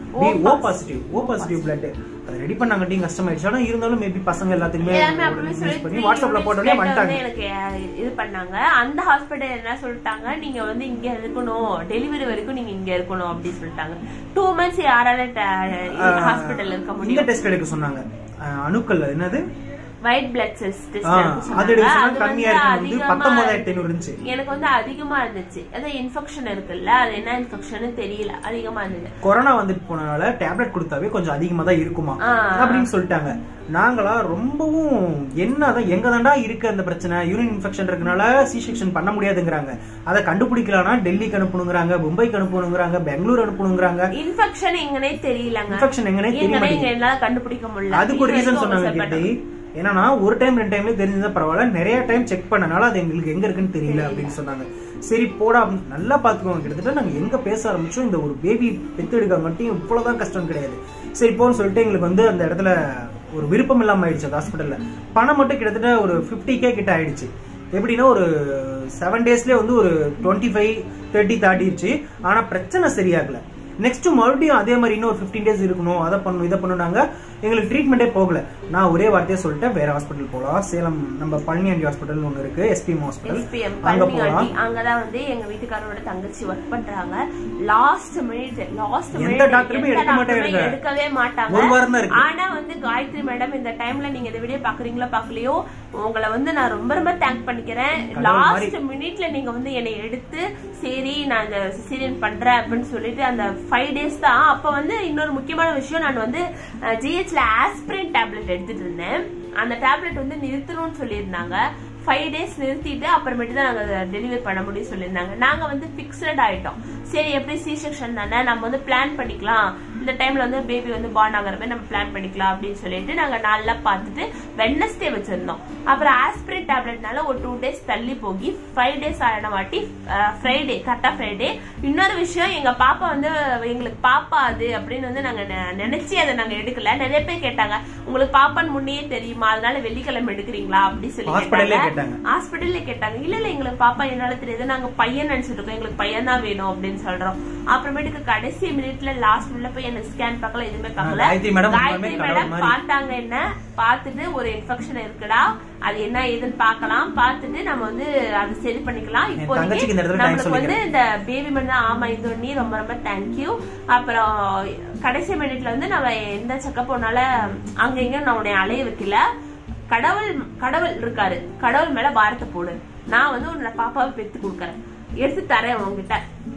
[SPEAKER 2] B O positive O positive blood அதை ரெடி பண்ணாங்கட்டியும் கஷ்டமாயிடுச்சு ஆனா இருந்தாலும் மேபி பசங்க எல்லாத்துக்குமே
[SPEAKER 1] எல்லாமே அப்படின்னு
[SPEAKER 2] யூஸ்
[SPEAKER 1] சொல்லி
[SPEAKER 2] பண்ணி
[SPEAKER 1] three
[SPEAKER 2] வாட்ஸ்அப்ல
[SPEAKER 1] units
[SPEAKER 2] போட்டோடனே
[SPEAKER 1] blood
[SPEAKER 2] வந்துட்டாங்க
[SPEAKER 1] வந்து எனக்கு அஹ், இது பண்ணாங்க அந்த ஹாஸ்பிட்டல் என்ன சொல்லிட்டாங்க நீங்க வந்து இங்க இருக்கணும் டெலிவரி வரைக்கும் நீங்க இங்க இருக்கணும் அப்படின்னு சொல்லிட்டாங்க டூ மந்த்ஸ் யாரால ஹாஸ்பிட்டல் இருக்க
[SPEAKER 2] இந்த
[SPEAKER 1] முடியும்
[SPEAKER 2] டெஸ்ட் எடுக்க சொன்னாங்க அஹ், அணுக்கள் என்னது
[SPEAKER 1] ஒயிட் பிளட் செல்ஸ்
[SPEAKER 2] ஆ, அது எடுக்க சொன்னா கம்மியா இருக்கு வந்து பத்தொன்பதாயிரத்தி ஐநூறு இருந்துச்சு
[SPEAKER 1] எனக்கு வந்து அதிகமா இருந்துச்சு அதான் இன்ஃபெக்ஷன் இருக்குல்ல அது என்ன இன்ஃபெக்ஷன் தெரியல அதிகமா இருந்தது
[SPEAKER 2] கொரோனா வந்துட்டு போனனால டேப்லெட் கொடுத்தாவே கொஞ்சம் அதிகமா தான் இருக்குமா
[SPEAKER 1] ஆ.
[SPEAKER 2] அப்படின்னு சொல்லிட்டாங்க நாங்களா ரொம்பவும் என்னதான் எங்க தாண்டா இருக்கு அந்த பிரச்சனை யூரின் இன்ஃபெக்ஷன் இருக்கனால சி செக்ஷன் பண்ண முடியாதுங்கிறாங்க அதை கண்டுபிடிக்கலாம்னா டெல்லிக்கு அனுப்பணுங்கிறாங்க மும்பைக்கு அனுப்பணுங்கிறாங்க பெங்களூர் அனுப்பணுங்கிறாங்க
[SPEAKER 1] இன்ஃபெக்ஷன் எங்கனே தெரியலங்க
[SPEAKER 2] இன்ஃபெக்ஷன் எங்கனே தெரிய
[SPEAKER 1] எங்கனே
[SPEAKER 2] மாட்டேங்குது
[SPEAKER 1] இங்க என்னால கண்டுபிடிக்க முடியல
[SPEAKER 2] அதுக்கு ஒரு
[SPEAKER 1] இது
[SPEAKER 2] ரீசன்
[SPEAKER 1] வரைக்கும்
[SPEAKER 2] சொன்னாங்க
[SPEAKER 1] அவசரப்பட்டேன்.
[SPEAKER 2] கிட்டே என்னன்னா ஒரு டைம் ரெண்டு டைம்ல தெரிஞ்சதா பரவாயில்ல நிறைய டைம் செக் பண்ணனால அது எங்களுக்கு எங்க இருக்குன்னு தெரியல அப்படின்னு சொன்னாங்க சரி போடா அப்படின்னு நல்லா பாத்துக்கோங்க கிட்டத்தட்ட நாங்க எங்க பேச ஆரம்பிச்சோம் இந்த ஒரு பேபி பெத்தெடுக்க மட்டும் இவ்வளவுதான் கஷ்டம் கிடையாது சரி போன்னு சொல்லிட்டு எங்களுக்கு வந்து அந்த இடத்துல ஒரு விருப்பம் இல்லாம ஆயிடுச்சு அந்த ஹாஸ்பிட்டல்ல பணம் மட்டும் கிட்டத்தட்ட ஒரு 50k கே கிட்ட ஆயிடுச்சு எப்படின்னா ஒரு செவன் டேஸ்லயே வந்து ஒரு டுவெண்ட்டி ஃபைவ் தேர்ட்டி தாட்டிடுச்சு ஆனா பிரச்சனை சரியாகல நெக்ஸ்ட் மறுபடியும் அதே மாதிரி இன்னும் ஒரு ஃபிஃப்டீன் டேஸ் இருக்கணும் அதை பண்ணணும் இதை பண்ணுனாங்க எங்களுக்கு ட்ரீட்மெண்ட்டே போகல நான் ஒரே வார்த்தையை சொல்லிட்டேன் வேற ஹாஸ்பிட்டல் போகலாம் சேலம் நம்ம பழனியாண்டி ஹாஸ்பிட்டல் ஒன்று இருக்கு எஸ்பிஎம் ஹாஸ்பிட்டல்
[SPEAKER 1] SPM
[SPEAKER 2] அங்க
[SPEAKER 1] பழனி
[SPEAKER 2] போகலாம்
[SPEAKER 1] ஆண்டி அங்கதான் வந்து எங்க வீட்டுக்காரரோட தங்கச்சி ஒர்க் பண்றாங்க லாஸ்ட் மினிட் லாஸ்ட்
[SPEAKER 2] எந்த
[SPEAKER 1] மினிட்
[SPEAKER 2] டாக்டருமே எடுக்க மாட்டாங்க.
[SPEAKER 1] எடுக்கவே மாட்டாங்க
[SPEAKER 2] ஒரு வாரம் தான் இருக்கு.
[SPEAKER 1] ஆனா வந்து காயத்ரி மேடம் இந்த டைம்ல நீங்க இந்த வீடியோ பாக்குறீங்களோ பாக்கலையோ உங்களை வந்து நான் ரொம்ப ரொம்ப தேங்க் பண்ணிக்கிறேன்
[SPEAKER 2] கடவுள்
[SPEAKER 1] லாஸ்ட் மினிட்ல நீங்க வந்து என்னை எடுத்து சரி நான் இந்த சிசேரியன் பண்றேன் அப்படின்னு சொல்லிட்டு அந்த ஃபைவ் டேஸ் தான் அப்ப வந்து இன்னொரு முக்கியமான விஷயம் நான் வந்து ஜிஹெச்ல ஆஸ்பிரின் டேப்லெட் எடுத்துட்டு இருந்தேன் அந்த டேப்லெட் வந்து நிறுத்தணும்னு சொல்லியிருந்தாங்க ஃபைவ் டேஸ் நிறுத்திட்டு அப்புறமேட்டு தான் நாங்கள் டெலிவரி பண்ண முடியும் சொல்லியிருந்தாங்க நாங்கள் வந்து ஃபிக்ஸட் ஆயிட்டோம் சரி எப்படி சி செக்ஷன் தானே நம்ம வந்து பிளான் பண்ணிக்கலாம் இந்த டைம்ல வந்து பேபி வந்து பார்ன் ஆகிற மாதிரி நம்ம பிளான் பண்ணிக்கலாம் அப்படின்னு சொல்லிட்டு நாங்கள் நல்லா பார்த்துட்டு வெட்னஸ்டே வச்சிருந்தோம் அப்புறம் ஆஸ்பிரின் டேப்லெட்னால ஒரு டூ டேஸ் தள்ளி போகி ஃபைவ் டேஸ் ஆன வாட்டி ஃப்ரைடே கரெக்டாக ஃப்ரைடே இன்னொரு விஷயம் எங்க பாப்பா வந்து எங்களுக்கு பாப்பா அது அப்படின்னு வந்து நாங்க நெ- நினைச்சு அதை நாங்க எடுக்கல நிறைய பேர் கேட்டாங்க உங்களுக்கு பாப்பான்னு முன்னே தெரியுமா அதனால வெள்ளிக்கிழமை எடுக்கிறீங்களா அப்படி சொல்லி
[SPEAKER 2] ஹாஸ்பிட்டல்லே
[SPEAKER 1] கேட்டாங்க
[SPEAKER 2] கேட்டாங்க
[SPEAKER 1] ஹாஸ்பிட்டல்ல கேட்டாங்க இல்ல இல்ல எங்களுக்கு பாப்பா என்னால தெரியாது நாங்க பையன் நினைச்சிட்டு இருக்கோம் எங்களுக்கு பையன் தான் வேணும் அப்படின்னு சொல்றோம் அப்புறமேட்டுக்கு கடைசி மினிட்ல லாஸ்ட் மினிட்ல போய் எனக்கு ஸ்கேன் பார்க்கல எதுவுமே பார்க்கல
[SPEAKER 2] காயத்ரி மேடம்
[SPEAKER 1] காயத்ரி
[SPEAKER 2] உண்மையுமே கடவுள்
[SPEAKER 1] மேடம்
[SPEAKER 2] மாதிரி.
[SPEAKER 1] பார்த்தாங்க என்ன பார்த்துட்டு ஒரு இன்ஃபெக்ஷன் இருக்குடா அது என்ன ஏதுன்னு பார்க்கலாம் பார்த்துட்டு நம்ம வந்து அதை சரி பண்ணிக்கலாம்
[SPEAKER 2] என்
[SPEAKER 1] இப்போதைக்கு
[SPEAKER 2] தங்கச்சிக்கு இந்த இடத்துல thanks
[SPEAKER 1] நம்மளுக்கு வந்து இந்த பேபி மட்டும் தான் ஆமா இது நீ ரொம்ப ரொம்ப தேங்க்யூ அப்புறம் கடைசி மினிட்ல வந்து நம்ம எந்த செக்கப் போனால அங்க இங்க நான் உன்னை அலைய வைக்கல கடவுள் கடவுள் இருக்காரு கடவுள் மேல பாரத்தை போடு நான் வந்து உன்னோட பாப்பாவை பெத்து கொடுக்கறேன் எடுத்து தரேன் உன்கிட்ட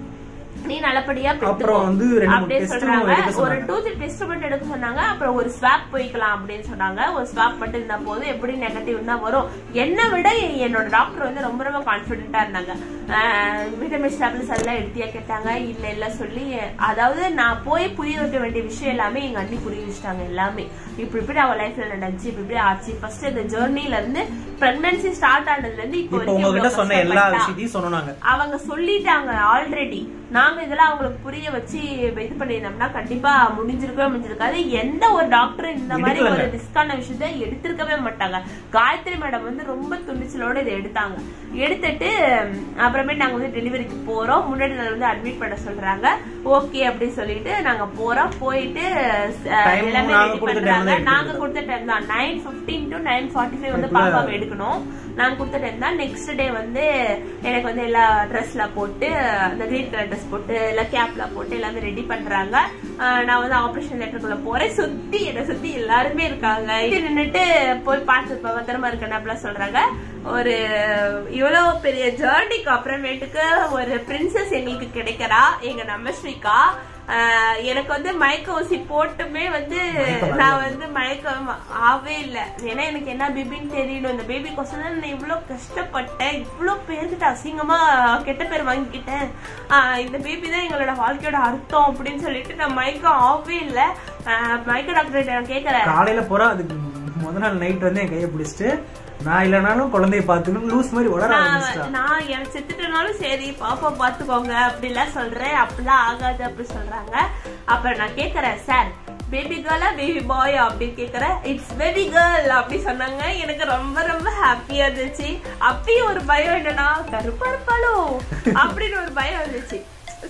[SPEAKER 1] நீ நல்லபடியா பெத்துக்கோ.
[SPEAKER 2] அப்புறம் வந்து ரெண்டு மூணு
[SPEAKER 1] அப்படியே
[SPEAKER 2] test
[SPEAKER 1] சொல்றாங்க
[SPEAKER 2] எடுக்க
[SPEAKER 1] ஒரு
[SPEAKER 2] சொன்னாங்க.
[SPEAKER 1] டூ த்ரீ டெஸ்ட் மட்டும் எடுக்க சொன்னாங்க அப்புறம் ஒரு ஸ்வாப் போய்க்கலாம் அப்படின்னு சொன்னாங்க ஒரு ஸ்வாப் மட்டும் இருந்தா போதும் எப்படி நெகட்டிவ் தான் வரும் என்னை விட என்னோட டாக்டர் வந்து ரொம்ப ரொம்ப கான்பிடென்ட்டா இருந்தாங்க விட்டமின் டேப்லெட்ஸ் அதெல்லாம் எடுத்தியா கேட்டாங்க இல்ல இல்ல சொல்லி அதாவது நான் போய் புரிய வைக்க வேண்டிய விஷயம் எல்லாமே எங்க அண்ணி புரிய வச்சுட்டாங்க எல்லாமே இப்படி இப்படி அவ லைஃப்ல நடந்துச்சு இப்படி இப்படி ஆச்சு ஃபர்ஸ்ட் இந்த ஜேர்னில இருந்து பிரெக்னன்சி ஸ்டார்ட் ஆனதுல இருந்து இப்போ
[SPEAKER 2] இப்போ
[SPEAKER 1] வரைக்கும்
[SPEAKER 2] உங்ககிட்ட
[SPEAKER 1] இவ்வளவு
[SPEAKER 2] சொன்ன எல்லா
[SPEAKER 1] கஷ்டப்பட்டா.
[SPEAKER 2] விஷயத்தையும் சொன்னாங்க
[SPEAKER 1] அவங்க சொல்லிட்டாங்க ஆல்ரெடி நாங்க இதெல்லாம் அவங்களுக்கு புரிய வச்சு இது பண்ணியிருந்தோம்னா கண்டிப்பா முடிஞ்சிருக்கவே முடிஞ்சிருக்காது எந்த ஒரு டாக்டரும் இந்த மாதிரி ஒரு
[SPEAKER 2] எடுக்கலங்க.
[SPEAKER 1] ரிஸ்கான விஷயத்த எடுத்திருக்கவே மாட்டாங்க காயத்ரி மேடம் வந்து ரொம்ப துணிச்சலோட இதை எடுத்தாங்க எடுத்துட்டு ம், அப்புறமேட்டு நாங்க வந்து டெலிவரிக்கு போறோம் முன்னாடி நாள் வந்து அட்மிட் பண்ண சொல்றாங்க ஓகே அப்படின்னு சொல்லிட்டு நாங்க போறோம் போயிட்டு அஹ்,
[SPEAKER 2] Time
[SPEAKER 1] எல்லாமே
[SPEAKER 2] நாங்க
[SPEAKER 1] ரெடி
[SPEAKER 2] கொடுத்த time
[SPEAKER 1] பண்றாங்க
[SPEAKER 2] தான்
[SPEAKER 1] நாங்க
[SPEAKER 2] எடுத்துட்டு
[SPEAKER 1] கொடுத்த டைம் தான் nine fifteen to nine forty five வந்து
[SPEAKER 2] அதுக்குள்ள-
[SPEAKER 1] பாப்பாவை எடுக்கணும் நான் கொடுத்த டைம் தான் நெக்ஸ்ட் டே வந்து எனக்கு வந்து எல்லா ட்ரெஸ்லாம் போட்டு அந்த கிரீன் கலர் ட்ரெஸ் போட்டு எல்லாம் கேப்லாம் போட்டு எல்லாமே ரெடி பண்றாங்க ஆஹ் நான் வந்து ஆபரேஷன் தேட்டருக்குள்ள போறேன் சுத்தி என்னை சுத்தி எல்லாருமே இருக்காங்க இது நின்னுட்டு போய் பார்த்து பத்திரமா இருக்கணும் அப்படிலாம் சொல்றாங்க ஒரு இவ்வளவு பெரிய ஜேர்னிக்கு அப்புறமேட்டுக்கு ஒரு பிரின்சஸ் எங்களுக்கு கிடைக்கிறா எங்க நமஸ்ரீகா ஆஹ் எனக்கு வந்து மயக்க ஊசி போட்டுமே வந்து
[SPEAKER 2] மயக்கம்
[SPEAKER 1] நான் வந்து மயக்கம் ஆவே இல்ல ஏன்னா எனக்கு என்ன பேபின்னு தெரியணும் இந்த பேபி கொசம் தான் நான் இவ்வளவு கஷ்டப்பட்டேன் இவ்வளவு பேர்கிட்ட அசிங்கமா கெட்ட பேர் வாங்கிக்கிட்டேன் ஆஹ் இந்த பேபி தான் எங்களோட வாழ்க்கையோட அர்த்தம் அப்படின்னு சொல்லிட்டு நான் மயக்கம் ஆவே இல்ல ஆஹ் மயக்க டாக்டர் நான் கேக்குறேன்
[SPEAKER 2] காலையில போறா அதுக்கு முத நாள் நைட் வந்து என் கையை பிடிச்சிட்டு நான் இல்லைனாலும் குழந்தைய பார்த்துக்கணும் லூஸ் மாதிரி உடற ஆரம்பிச்சிட்டா
[SPEAKER 1] நான் நான் எனக்கு செத்துட்டனாலும் சரி பாப்பா பாத்துக்கோங்க அப்படிலாம் சொல்றேன் அப்படிலாம் ஆகாது அப்படி சொல்றாங்க அப்புறம் நான் கேக்குறேன் சார் பேபி கேர்ளா பேபி பாய் அப்படின்னு கேக்குறேன் இட்ஸ் பேபி கேர்ள் அப்படி சொன்னாங்க எனக்கு ரொம்ப ரொம்ப ஹாப்பியா இருந்துச்சு அப்பயும் ஒரு பயம் என்னன்னா கருப்பா இருப்பாளோ அப்படின்னு ஒரு பயம் இருந்துச்சு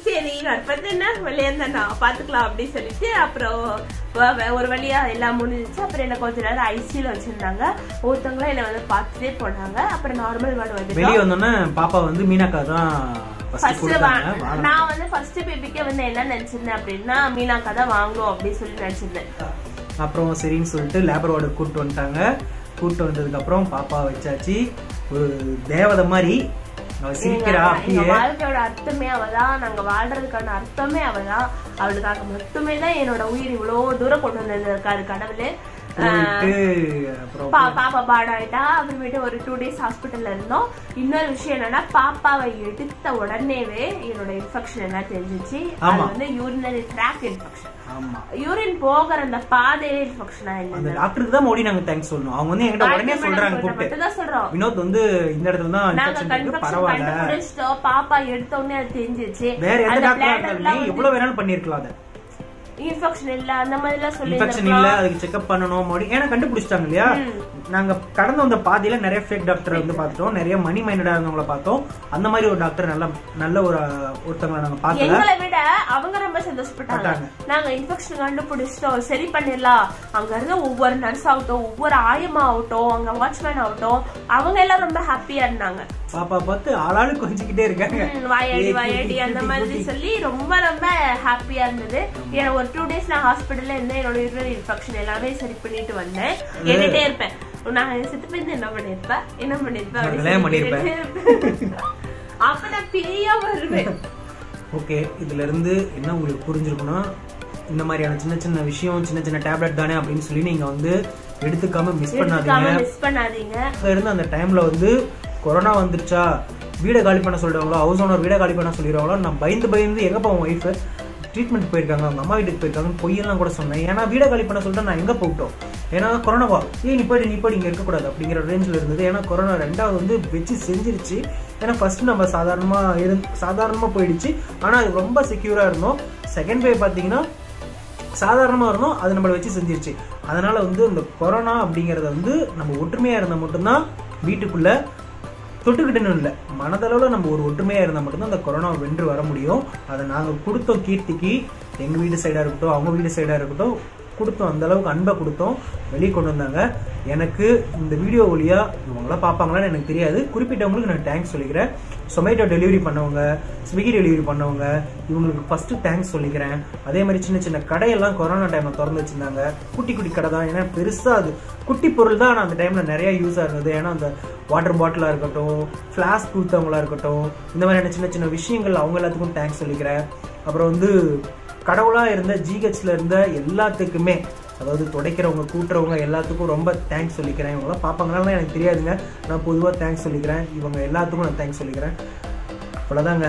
[SPEAKER 1] சரி கர்ப்பத்தை என்ன வெளியேந்தா பாத்துக்கலாம் அப்படின்னு சொல்லிட்டு அப்புறம் வ- வ- ஒரு வழியா எல்லாம் முடிஞ்சிச்சு அப்புறம் என்ன கொஞ்ச நேரம் ஐசியூல வச்சிருந்தாங்க ஒருத்தவங்களும் என்ன வந்து பார்த்துட்டே போனாங்க அப்புறம் நார்மல் வார்டு
[SPEAKER 2] வெளியே
[SPEAKER 1] வந்து
[SPEAKER 2] வந்தோன்னே பாப்பா வந்து மீனாக்கா தான் ஃபர்ஸ்ட்
[SPEAKER 1] ஃபர்ஸ்ட்
[SPEAKER 2] கொடுத்தாங்க வாங்க.
[SPEAKER 1] நான் வந்து ஃபர்ஸ்ட் பேபிக்கே வந்து என்ன நினைச்சிருந்தேன் அப்படின்னா மீனாக்கா தான் வாங்கும் அப்படின்னு சொல்லி நினைச்சிருந்தேன்
[SPEAKER 2] அப்புறம் சரின்னு சொல்லிட்டு லேபர் வார்டு கூப்பிட்டு வந்துட்டாங்க கூப்பிட்டு வந்ததுக்கு அப்புறம் பாப்பா வச்சாச்சு ஒரு தேவதை மாதிரி அவ சிரிக்கிறா
[SPEAKER 1] எங்க
[SPEAKER 2] அப்படியே
[SPEAKER 1] வாழ்க்கையோட அர்த்தமே அவதான் நாங்க வாழ்றதுக்கான அர்த்தமே அவதான் அவளுக்காக மட்டுமே தான் என்னோட உயிர் இவ்வளவு தூரம் கொண்டு வந்திருக்காரு கடவுளு
[SPEAKER 2] போயிட்டு அப்புறம்
[SPEAKER 1] பா- பாப்பா பாடாயிட்டா அப்புறமேட்டு ஒரு டூ டேஸ் ஹாஸ்பிட்டல்ல இருந்தோம் இன்னொரு விஷயம் என்னன்னா பாப்பாவை எடுத்த உடனேவே என்னோட இன்ஃபெக்ஷன் என்ன தெரிஞ்சிச்சு அது
[SPEAKER 2] ஆமா.
[SPEAKER 1] வந்து யூரினரி ட்ராக் இன்ஃபெக்ஷன்
[SPEAKER 2] ஆமா
[SPEAKER 1] யூரின் போகிற அந்த பாதையே இன்ஃபெக்ஷன்
[SPEAKER 2] அந்த
[SPEAKER 1] ஆயிருந்தது
[SPEAKER 2] டாக்டருக்கு தான் மோடி நாங்க தேங்க்ஸ் சொல்லணும் அவங்க வந்து என்கிட்ட உடனே சொல்றாங்க கூப்பிட்டு
[SPEAKER 1] மட்டும் தான் சொல்றோம்
[SPEAKER 2] வினோத் வந்து இந்த இடத்துல தான்
[SPEAKER 1] நாங்க
[SPEAKER 2] இன்ஃபெக்ஷன் இருக்கு
[SPEAKER 1] கன்ஃபெக்ஷன்
[SPEAKER 2] பரவாயில்ல
[SPEAKER 1] கண்டுபிடிச்சிட்டோம் பாப்பா எடுத்த உடனே அது தெரிஞ்சிச்சு
[SPEAKER 2] வேற எந்த
[SPEAKER 1] அந்த
[SPEAKER 2] டாக்டரா
[SPEAKER 1] bladder
[SPEAKER 2] இருந்தாலுமே
[SPEAKER 1] எல்லாம்
[SPEAKER 2] எவ்வளவு வேணாலும் பண்ணிருக்கலாம் அதை
[SPEAKER 1] இன்ஃபெக்ஷன் இல்ல அந்த மாதிரி எல்லாம் சொல்லி
[SPEAKER 2] இன்ஃபெக்ஷன் இல்ல அதுக்கு செக்அப் பண்ணணும் மோடி ஏன்னா கண்டுபிடிச்சிட்டாங்க இல்லையா நாங்க கடந்து வந்த பாதியில நிறைய ஃபேக் டாக்டர் வந்து பார்த்துட்டோம் நிறைய மணி மைண்டடா இருந்தவங்கள பார்த்தோம் அந்த மாதிரி ஒரு டாக்டர் நல்ல நல்ல ஒரு ஒருத்தவங்களை நாங்க பார்க்கல
[SPEAKER 1] எங்களை விட அவங்க ரொம்ப சந்தோஷப்பட்டாங்க
[SPEAKER 2] பட்டாங்க.
[SPEAKER 1] நாங்க இன்ஃபெக்ஷன் கண்டுபிடிச்சிட்டோம் சரி பண்ணிடலாம் அங்க இருந்த ஒவ்வொரு நர்ஸ் ஆகட்டும் ஒவ்வொரு ஆயமா ஆகட்டும் அங்க வாட்ச்மேன் ஆகட்டும் அவங்க எல்லாம் ரொம்ப ஹாப்பியா இருந்தாங்க
[SPEAKER 2] பாப்பா பார்த்து ஆளாளு கொஞ்சிக்கிட்டே இருக்காங்க
[SPEAKER 1] ம், வாயாடி
[SPEAKER 2] ஏய்,
[SPEAKER 1] வாயாடி
[SPEAKER 2] குட்டி,
[SPEAKER 1] அந்த
[SPEAKER 2] குட்டி,
[SPEAKER 1] மாதிரி
[SPEAKER 2] குட்டி.
[SPEAKER 1] சொல்லி ரொம்ப ரொம்ப ஹாப்பியா இருந்தது ஏன்னா ஒரு டூ டேஸ் நான் ஹாஸ்பிட்டல்ல இருந்தேன் என்னோட யூரினரி இன்ஃபெக்ஷன் எல்லாமே சரி பண்ணிட்டு வந்தேன் கேட்டுட்டே இருப்பேன் நான் செத்து போயிருந்து என்ன பண்ணிருப்பேன் என்ன பண்ணிருப்பேன்
[SPEAKER 2] நான்
[SPEAKER 1] அப்படின்னு
[SPEAKER 2] கல்யாணம்
[SPEAKER 1] சொல்லி
[SPEAKER 2] பண்ணிருப்பேன்.
[SPEAKER 1] கேட்டுட்டே இருப்பேன். அப்ப நான் பிரியா வருவேன்
[SPEAKER 2] ஓகே இதுல இருந்து என்ன உங்களுக்கு புரிஞ்சிருக்குன்னா இந்த மாதிரியான சின்ன சின்ன விஷயம் சின்ன சின்ன டேப்லெட் தானே அப்படின்னு சொல்லி நீங்க வந்து எடுத்துக்காம மிஸ் பண்ணாதீங்க
[SPEAKER 1] எடுத்துக்காம மிஸ் பண்ணாதீங்க
[SPEAKER 2] அங்க இருந்து அந்த டைம்ல வந்து கொரோனா வந்துருச்சா வீடை காலி பண்ண சொல்றாங்களோ ஹவுஸ் ஓனர் வீடை காலி பண்ண சொல்லிடுவாங்களோ நான் பயந்து பயந்து எங்க போவோம் ஒய்ஃப் ட்ரீட்மெண்ட் போயிருக்காங்க அவங்க அம்மா வீட்டுக்கு போயிருக்காங்க பொய்யெல்லாம் கூட சொன்னேன் ஏன்னா வீடை காலி பண்ண சொல்லிட்டு நான் எங்க போட்டோம் ஏன்னா கொரோனாவா ஏய் நீ போயிடு நீ போயிடு இங்க இருக்கக்கூடாது அப்படிங்கிற ரேஞ்சில் இருந்தது ஏன்னா கொரோனா ரெண்டாவது வந்து வச்சு செஞ்சிருச்சு ஏன்னா ஃபர்ஸ்ட் நம்ம சாதாரணமா இரு சாதாரணமா போயிடுச்சு ஆனா அது ரொம்ப செக்யூரா இருந்தோம் செகண்ட் வேவ் பாத்தீங்கன்னா சாதாரணமா இருந்தோம் அது நம்மளை வச்சு செஞ்சிருச்சு அதனால வந்து இந்த கொரோனா அப்படிங்கறத வந்து நம்ம ஒற்றுமையா இருந்தா மட்டும்தான் வீட்டுக்குள்ள தொட்டுக்கிட்டுன்னு இல்லை மனதளவில் நம்ம ஒரு ஒற்றுமையா இருந்தால் மட்டும்தான் அந்த கொரோனாவை வென்று வர முடியும் அதை நாங்கள் கொடுத்தோம் கீர்த்திக்கு எங்க வீடு சைடா இருக்கட்டும் அவங்க வீடு சைடா இருக்கட்டும் கொடுத்தோம் அந்த அளவுக்கு அன்பை கொடுத்தோம் வெளியே கொண்டு வந்தாங்க எனக்கு இந்த வீடியோ வழியா இவங்களாம் பார்ப்பாங்களான்னு எனக்கு தெரியாது குறிப்பிட்டவங்களுக்கு நான் தேங்க்ஸ் சொல்லிக்கிறேன் சொமேட்டோ டெலிவரி பண்ணவங்க ஸ்விக்கி டெலிவரி பண்ணவங்க இவங்களுக்கு ஃபர்ஸ்ட் தேங்க்ஸ் சொல்லிக்கிறேன் அதே மாதிரி சின்ன சின்ன கடையெல்லாம் கொரோனா டைம்ல திறந்து வச்சிருந்தாங்க குட்டி குட்டி கடை தான் ஏன்னா பெருசா அது குட்டி பொருள் தான் ஆனால் அந்த டைம்ல நிறைய யூஸாக இருந்தது ஏன்னா அந்த வாட்டர் பாட்டிலாக இருக்கட்டும் ஃப்ளாஸ்க் கொடுத்தவங்களா இருக்கட்டும் இந்த மாதிரியான சின்ன சின்ன விஷயங்கள் அவங்க எல்லாத்துக்கும் தேங்க்ஸ் சொல்லிக்கிறேன் அப்புறம் வந்து கடவுளா இருந்த ஜிஹெச்ல இருந்த எல்லாத்துக்குமே அதாவது துடைக்கிறவங்க கூட்டுறவங்க எல்லாத்துக்கும் ரொம்ப தேங்க்ஸ் சொல்லிக்கிறேன் இவங்களாம் பார்ப்பாங்களான்னு எனக்கு தெரியாதுங்க நான் பொதுவாக தேங்க்ஸ் சொல்லிக்கிறேன் இவங்க எல்லாத்துக்கும் நான் தேங்க்ஸ் சொல்லிக்கிறேன் அவ்வளோதாங்க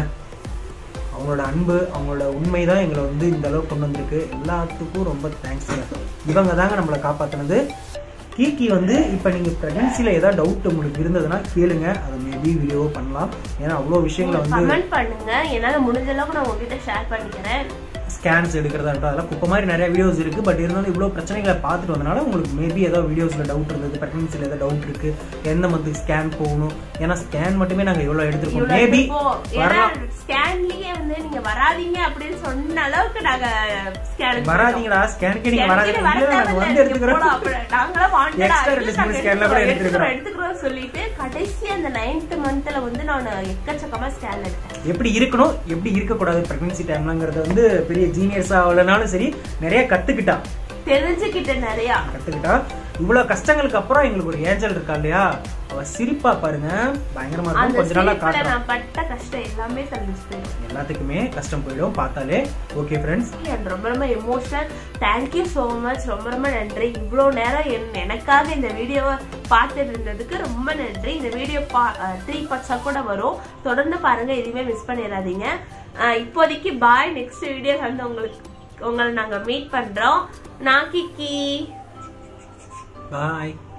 [SPEAKER 2] அவங்களோட அன்பு அவங்களோட உண்மை தான் எங்களை வந்து இந்த அளவுக்கு கொண்டு வந்திருக்கு எல்லாத்துக்கும் ரொம்ப தேங்க்ஸுங்க இவங்க தாங்க நம்மளை காப்பாற்றினது கீக்கி வந்து இப்போ நீங்கள் ப்ரெக்னன்சியில் ஏதாவது டவுட் உங்களுக்கு இருந்ததுன்னா கேளுங்க அதை மேபி வீடியோ பண்ணலாம் ஏன்னா அவ்வளோ விஷயங்களை வந்து
[SPEAKER 1] கமெண்ட் பண்ணுங்க என்னால முடிஞ்ச அளவுக்கு நான் உங்ககிட்ட ஷேர் பண்ணிக்கிறேன்
[SPEAKER 2] ஸ்கேன்ஸ் எடுக்கிறதா இருக்கட்டும் அதெல்லாம் குப்பை மாதிரி நிறைய வீடியோஸ் இருக்கு பட் இருந்தாலும் இவ்வளோ பிரச்சனைகளை பார்த்துட்டு வந்தனால உங்களுக்கு மேபி ஏதாவது வீடியோஸில் டவுட் இருந்தது ப்ரெக்னன்சியில் ஏதாவது டவுட் இருக்கு எந்த மந்த்துக்கு ஸ்கேன் போகணும் ஏன்னா ஸ்கேன் மட்டுமே நாங்கள் எவ்வளோ எடுத்திருக்கோம்
[SPEAKER 1] இவ்வளவு
[SPEAKER 2] மேபி
[SPEAKER 1] இப்போ ஏன்னா ஸ்கேன்லயே வந்து நீங்க வராதீங்க அப்படின்னு சொன்ன அளவுக்கு நாங்க ஸ்கேன்
[SPEAKER 2] வராதீங்களா ஸ்கேனுக்கே நீங்கள் வராதீங்க இல்ல, நாங்க வந்து எடுத்துக்கிறோம் Extra ரெண்டு small scan ல கூட எடுத்துக்கிறோம்.
[SPEAKER 1] எடுத்துக்கிறோம் சொல்லிட்டு கடைசி அந்த நைன்த் மந்த்ல வந்து நான் எக்கச்சக்கமா ஸ்கேன் எடுத்தேன்
[SPEAKER 2] எப்படி இருக்கணும் எப்படி இருக்கக்கூடாது ப்ரெக்னன்சி டைம்லங்கிறத வந்து பெரிய ஜீனியர்ஸ் ஆகலனாலும் சரி நிறைய கத்துக்கிட்டா
[SPEAKER 1] தெரிஞ்சுக்கிட்டேன் நிறைய
[SPEAKER 2] கத்துக்கிட்டா இவ்வளவு கஷ்டங்களுக்கு அப்புறம் எங்களுக்கு ஒரு ஏஞ்சல் இருக்கா இல்லையா அவ சிரிப்பா பாருங்க பயங்கரமா இருக்கும்
[SPEAKER 1] அந்த
[SPEAKER 2] கொஞ்ச நாளா
[SPEAKER 1] சிரிப்புல
[SPEAKER 2] காட்டுறோம்
[SPEAKER 1] நான் பட்ட கஷ்டம் எல்லாமே தெரிஞ்சு போயிடும்
[SPEAKER 2] எல்லாத்துக்குமே கஷ்டம் போயிடும் பார்த்தாலே ஓகே ஃப்ரெண்ட்ஸ்
[SPEAKER 1] And ரொம்ப ரொம்ப எமோஷனல் தேங்க்யூ ஸோ மச் ரொம்ப ரொம்ப நன்றி இவ்வளோ நேரம் என் எனக்காக இந்த வீடியோவை பார்த்துட்டு இருந்ததுக்கு ரொம்ப நன்றி இந்த வீடியோ பா த்ரீ பார்ட்ஸாக கூட வரும் தொடர்ந்து பாருங்க எதுவுமே மிஸ் பண்ணிடாதீங்க அஹ் இப்போதைக்கு பாய் நெக்ஸ்ட் வீடியோ வந்து உங்களுக்கு உங்களை நாங்கள் மீட் பண்ணுறோம் நான் கிக்கி
[SPEAKER 2] பாய்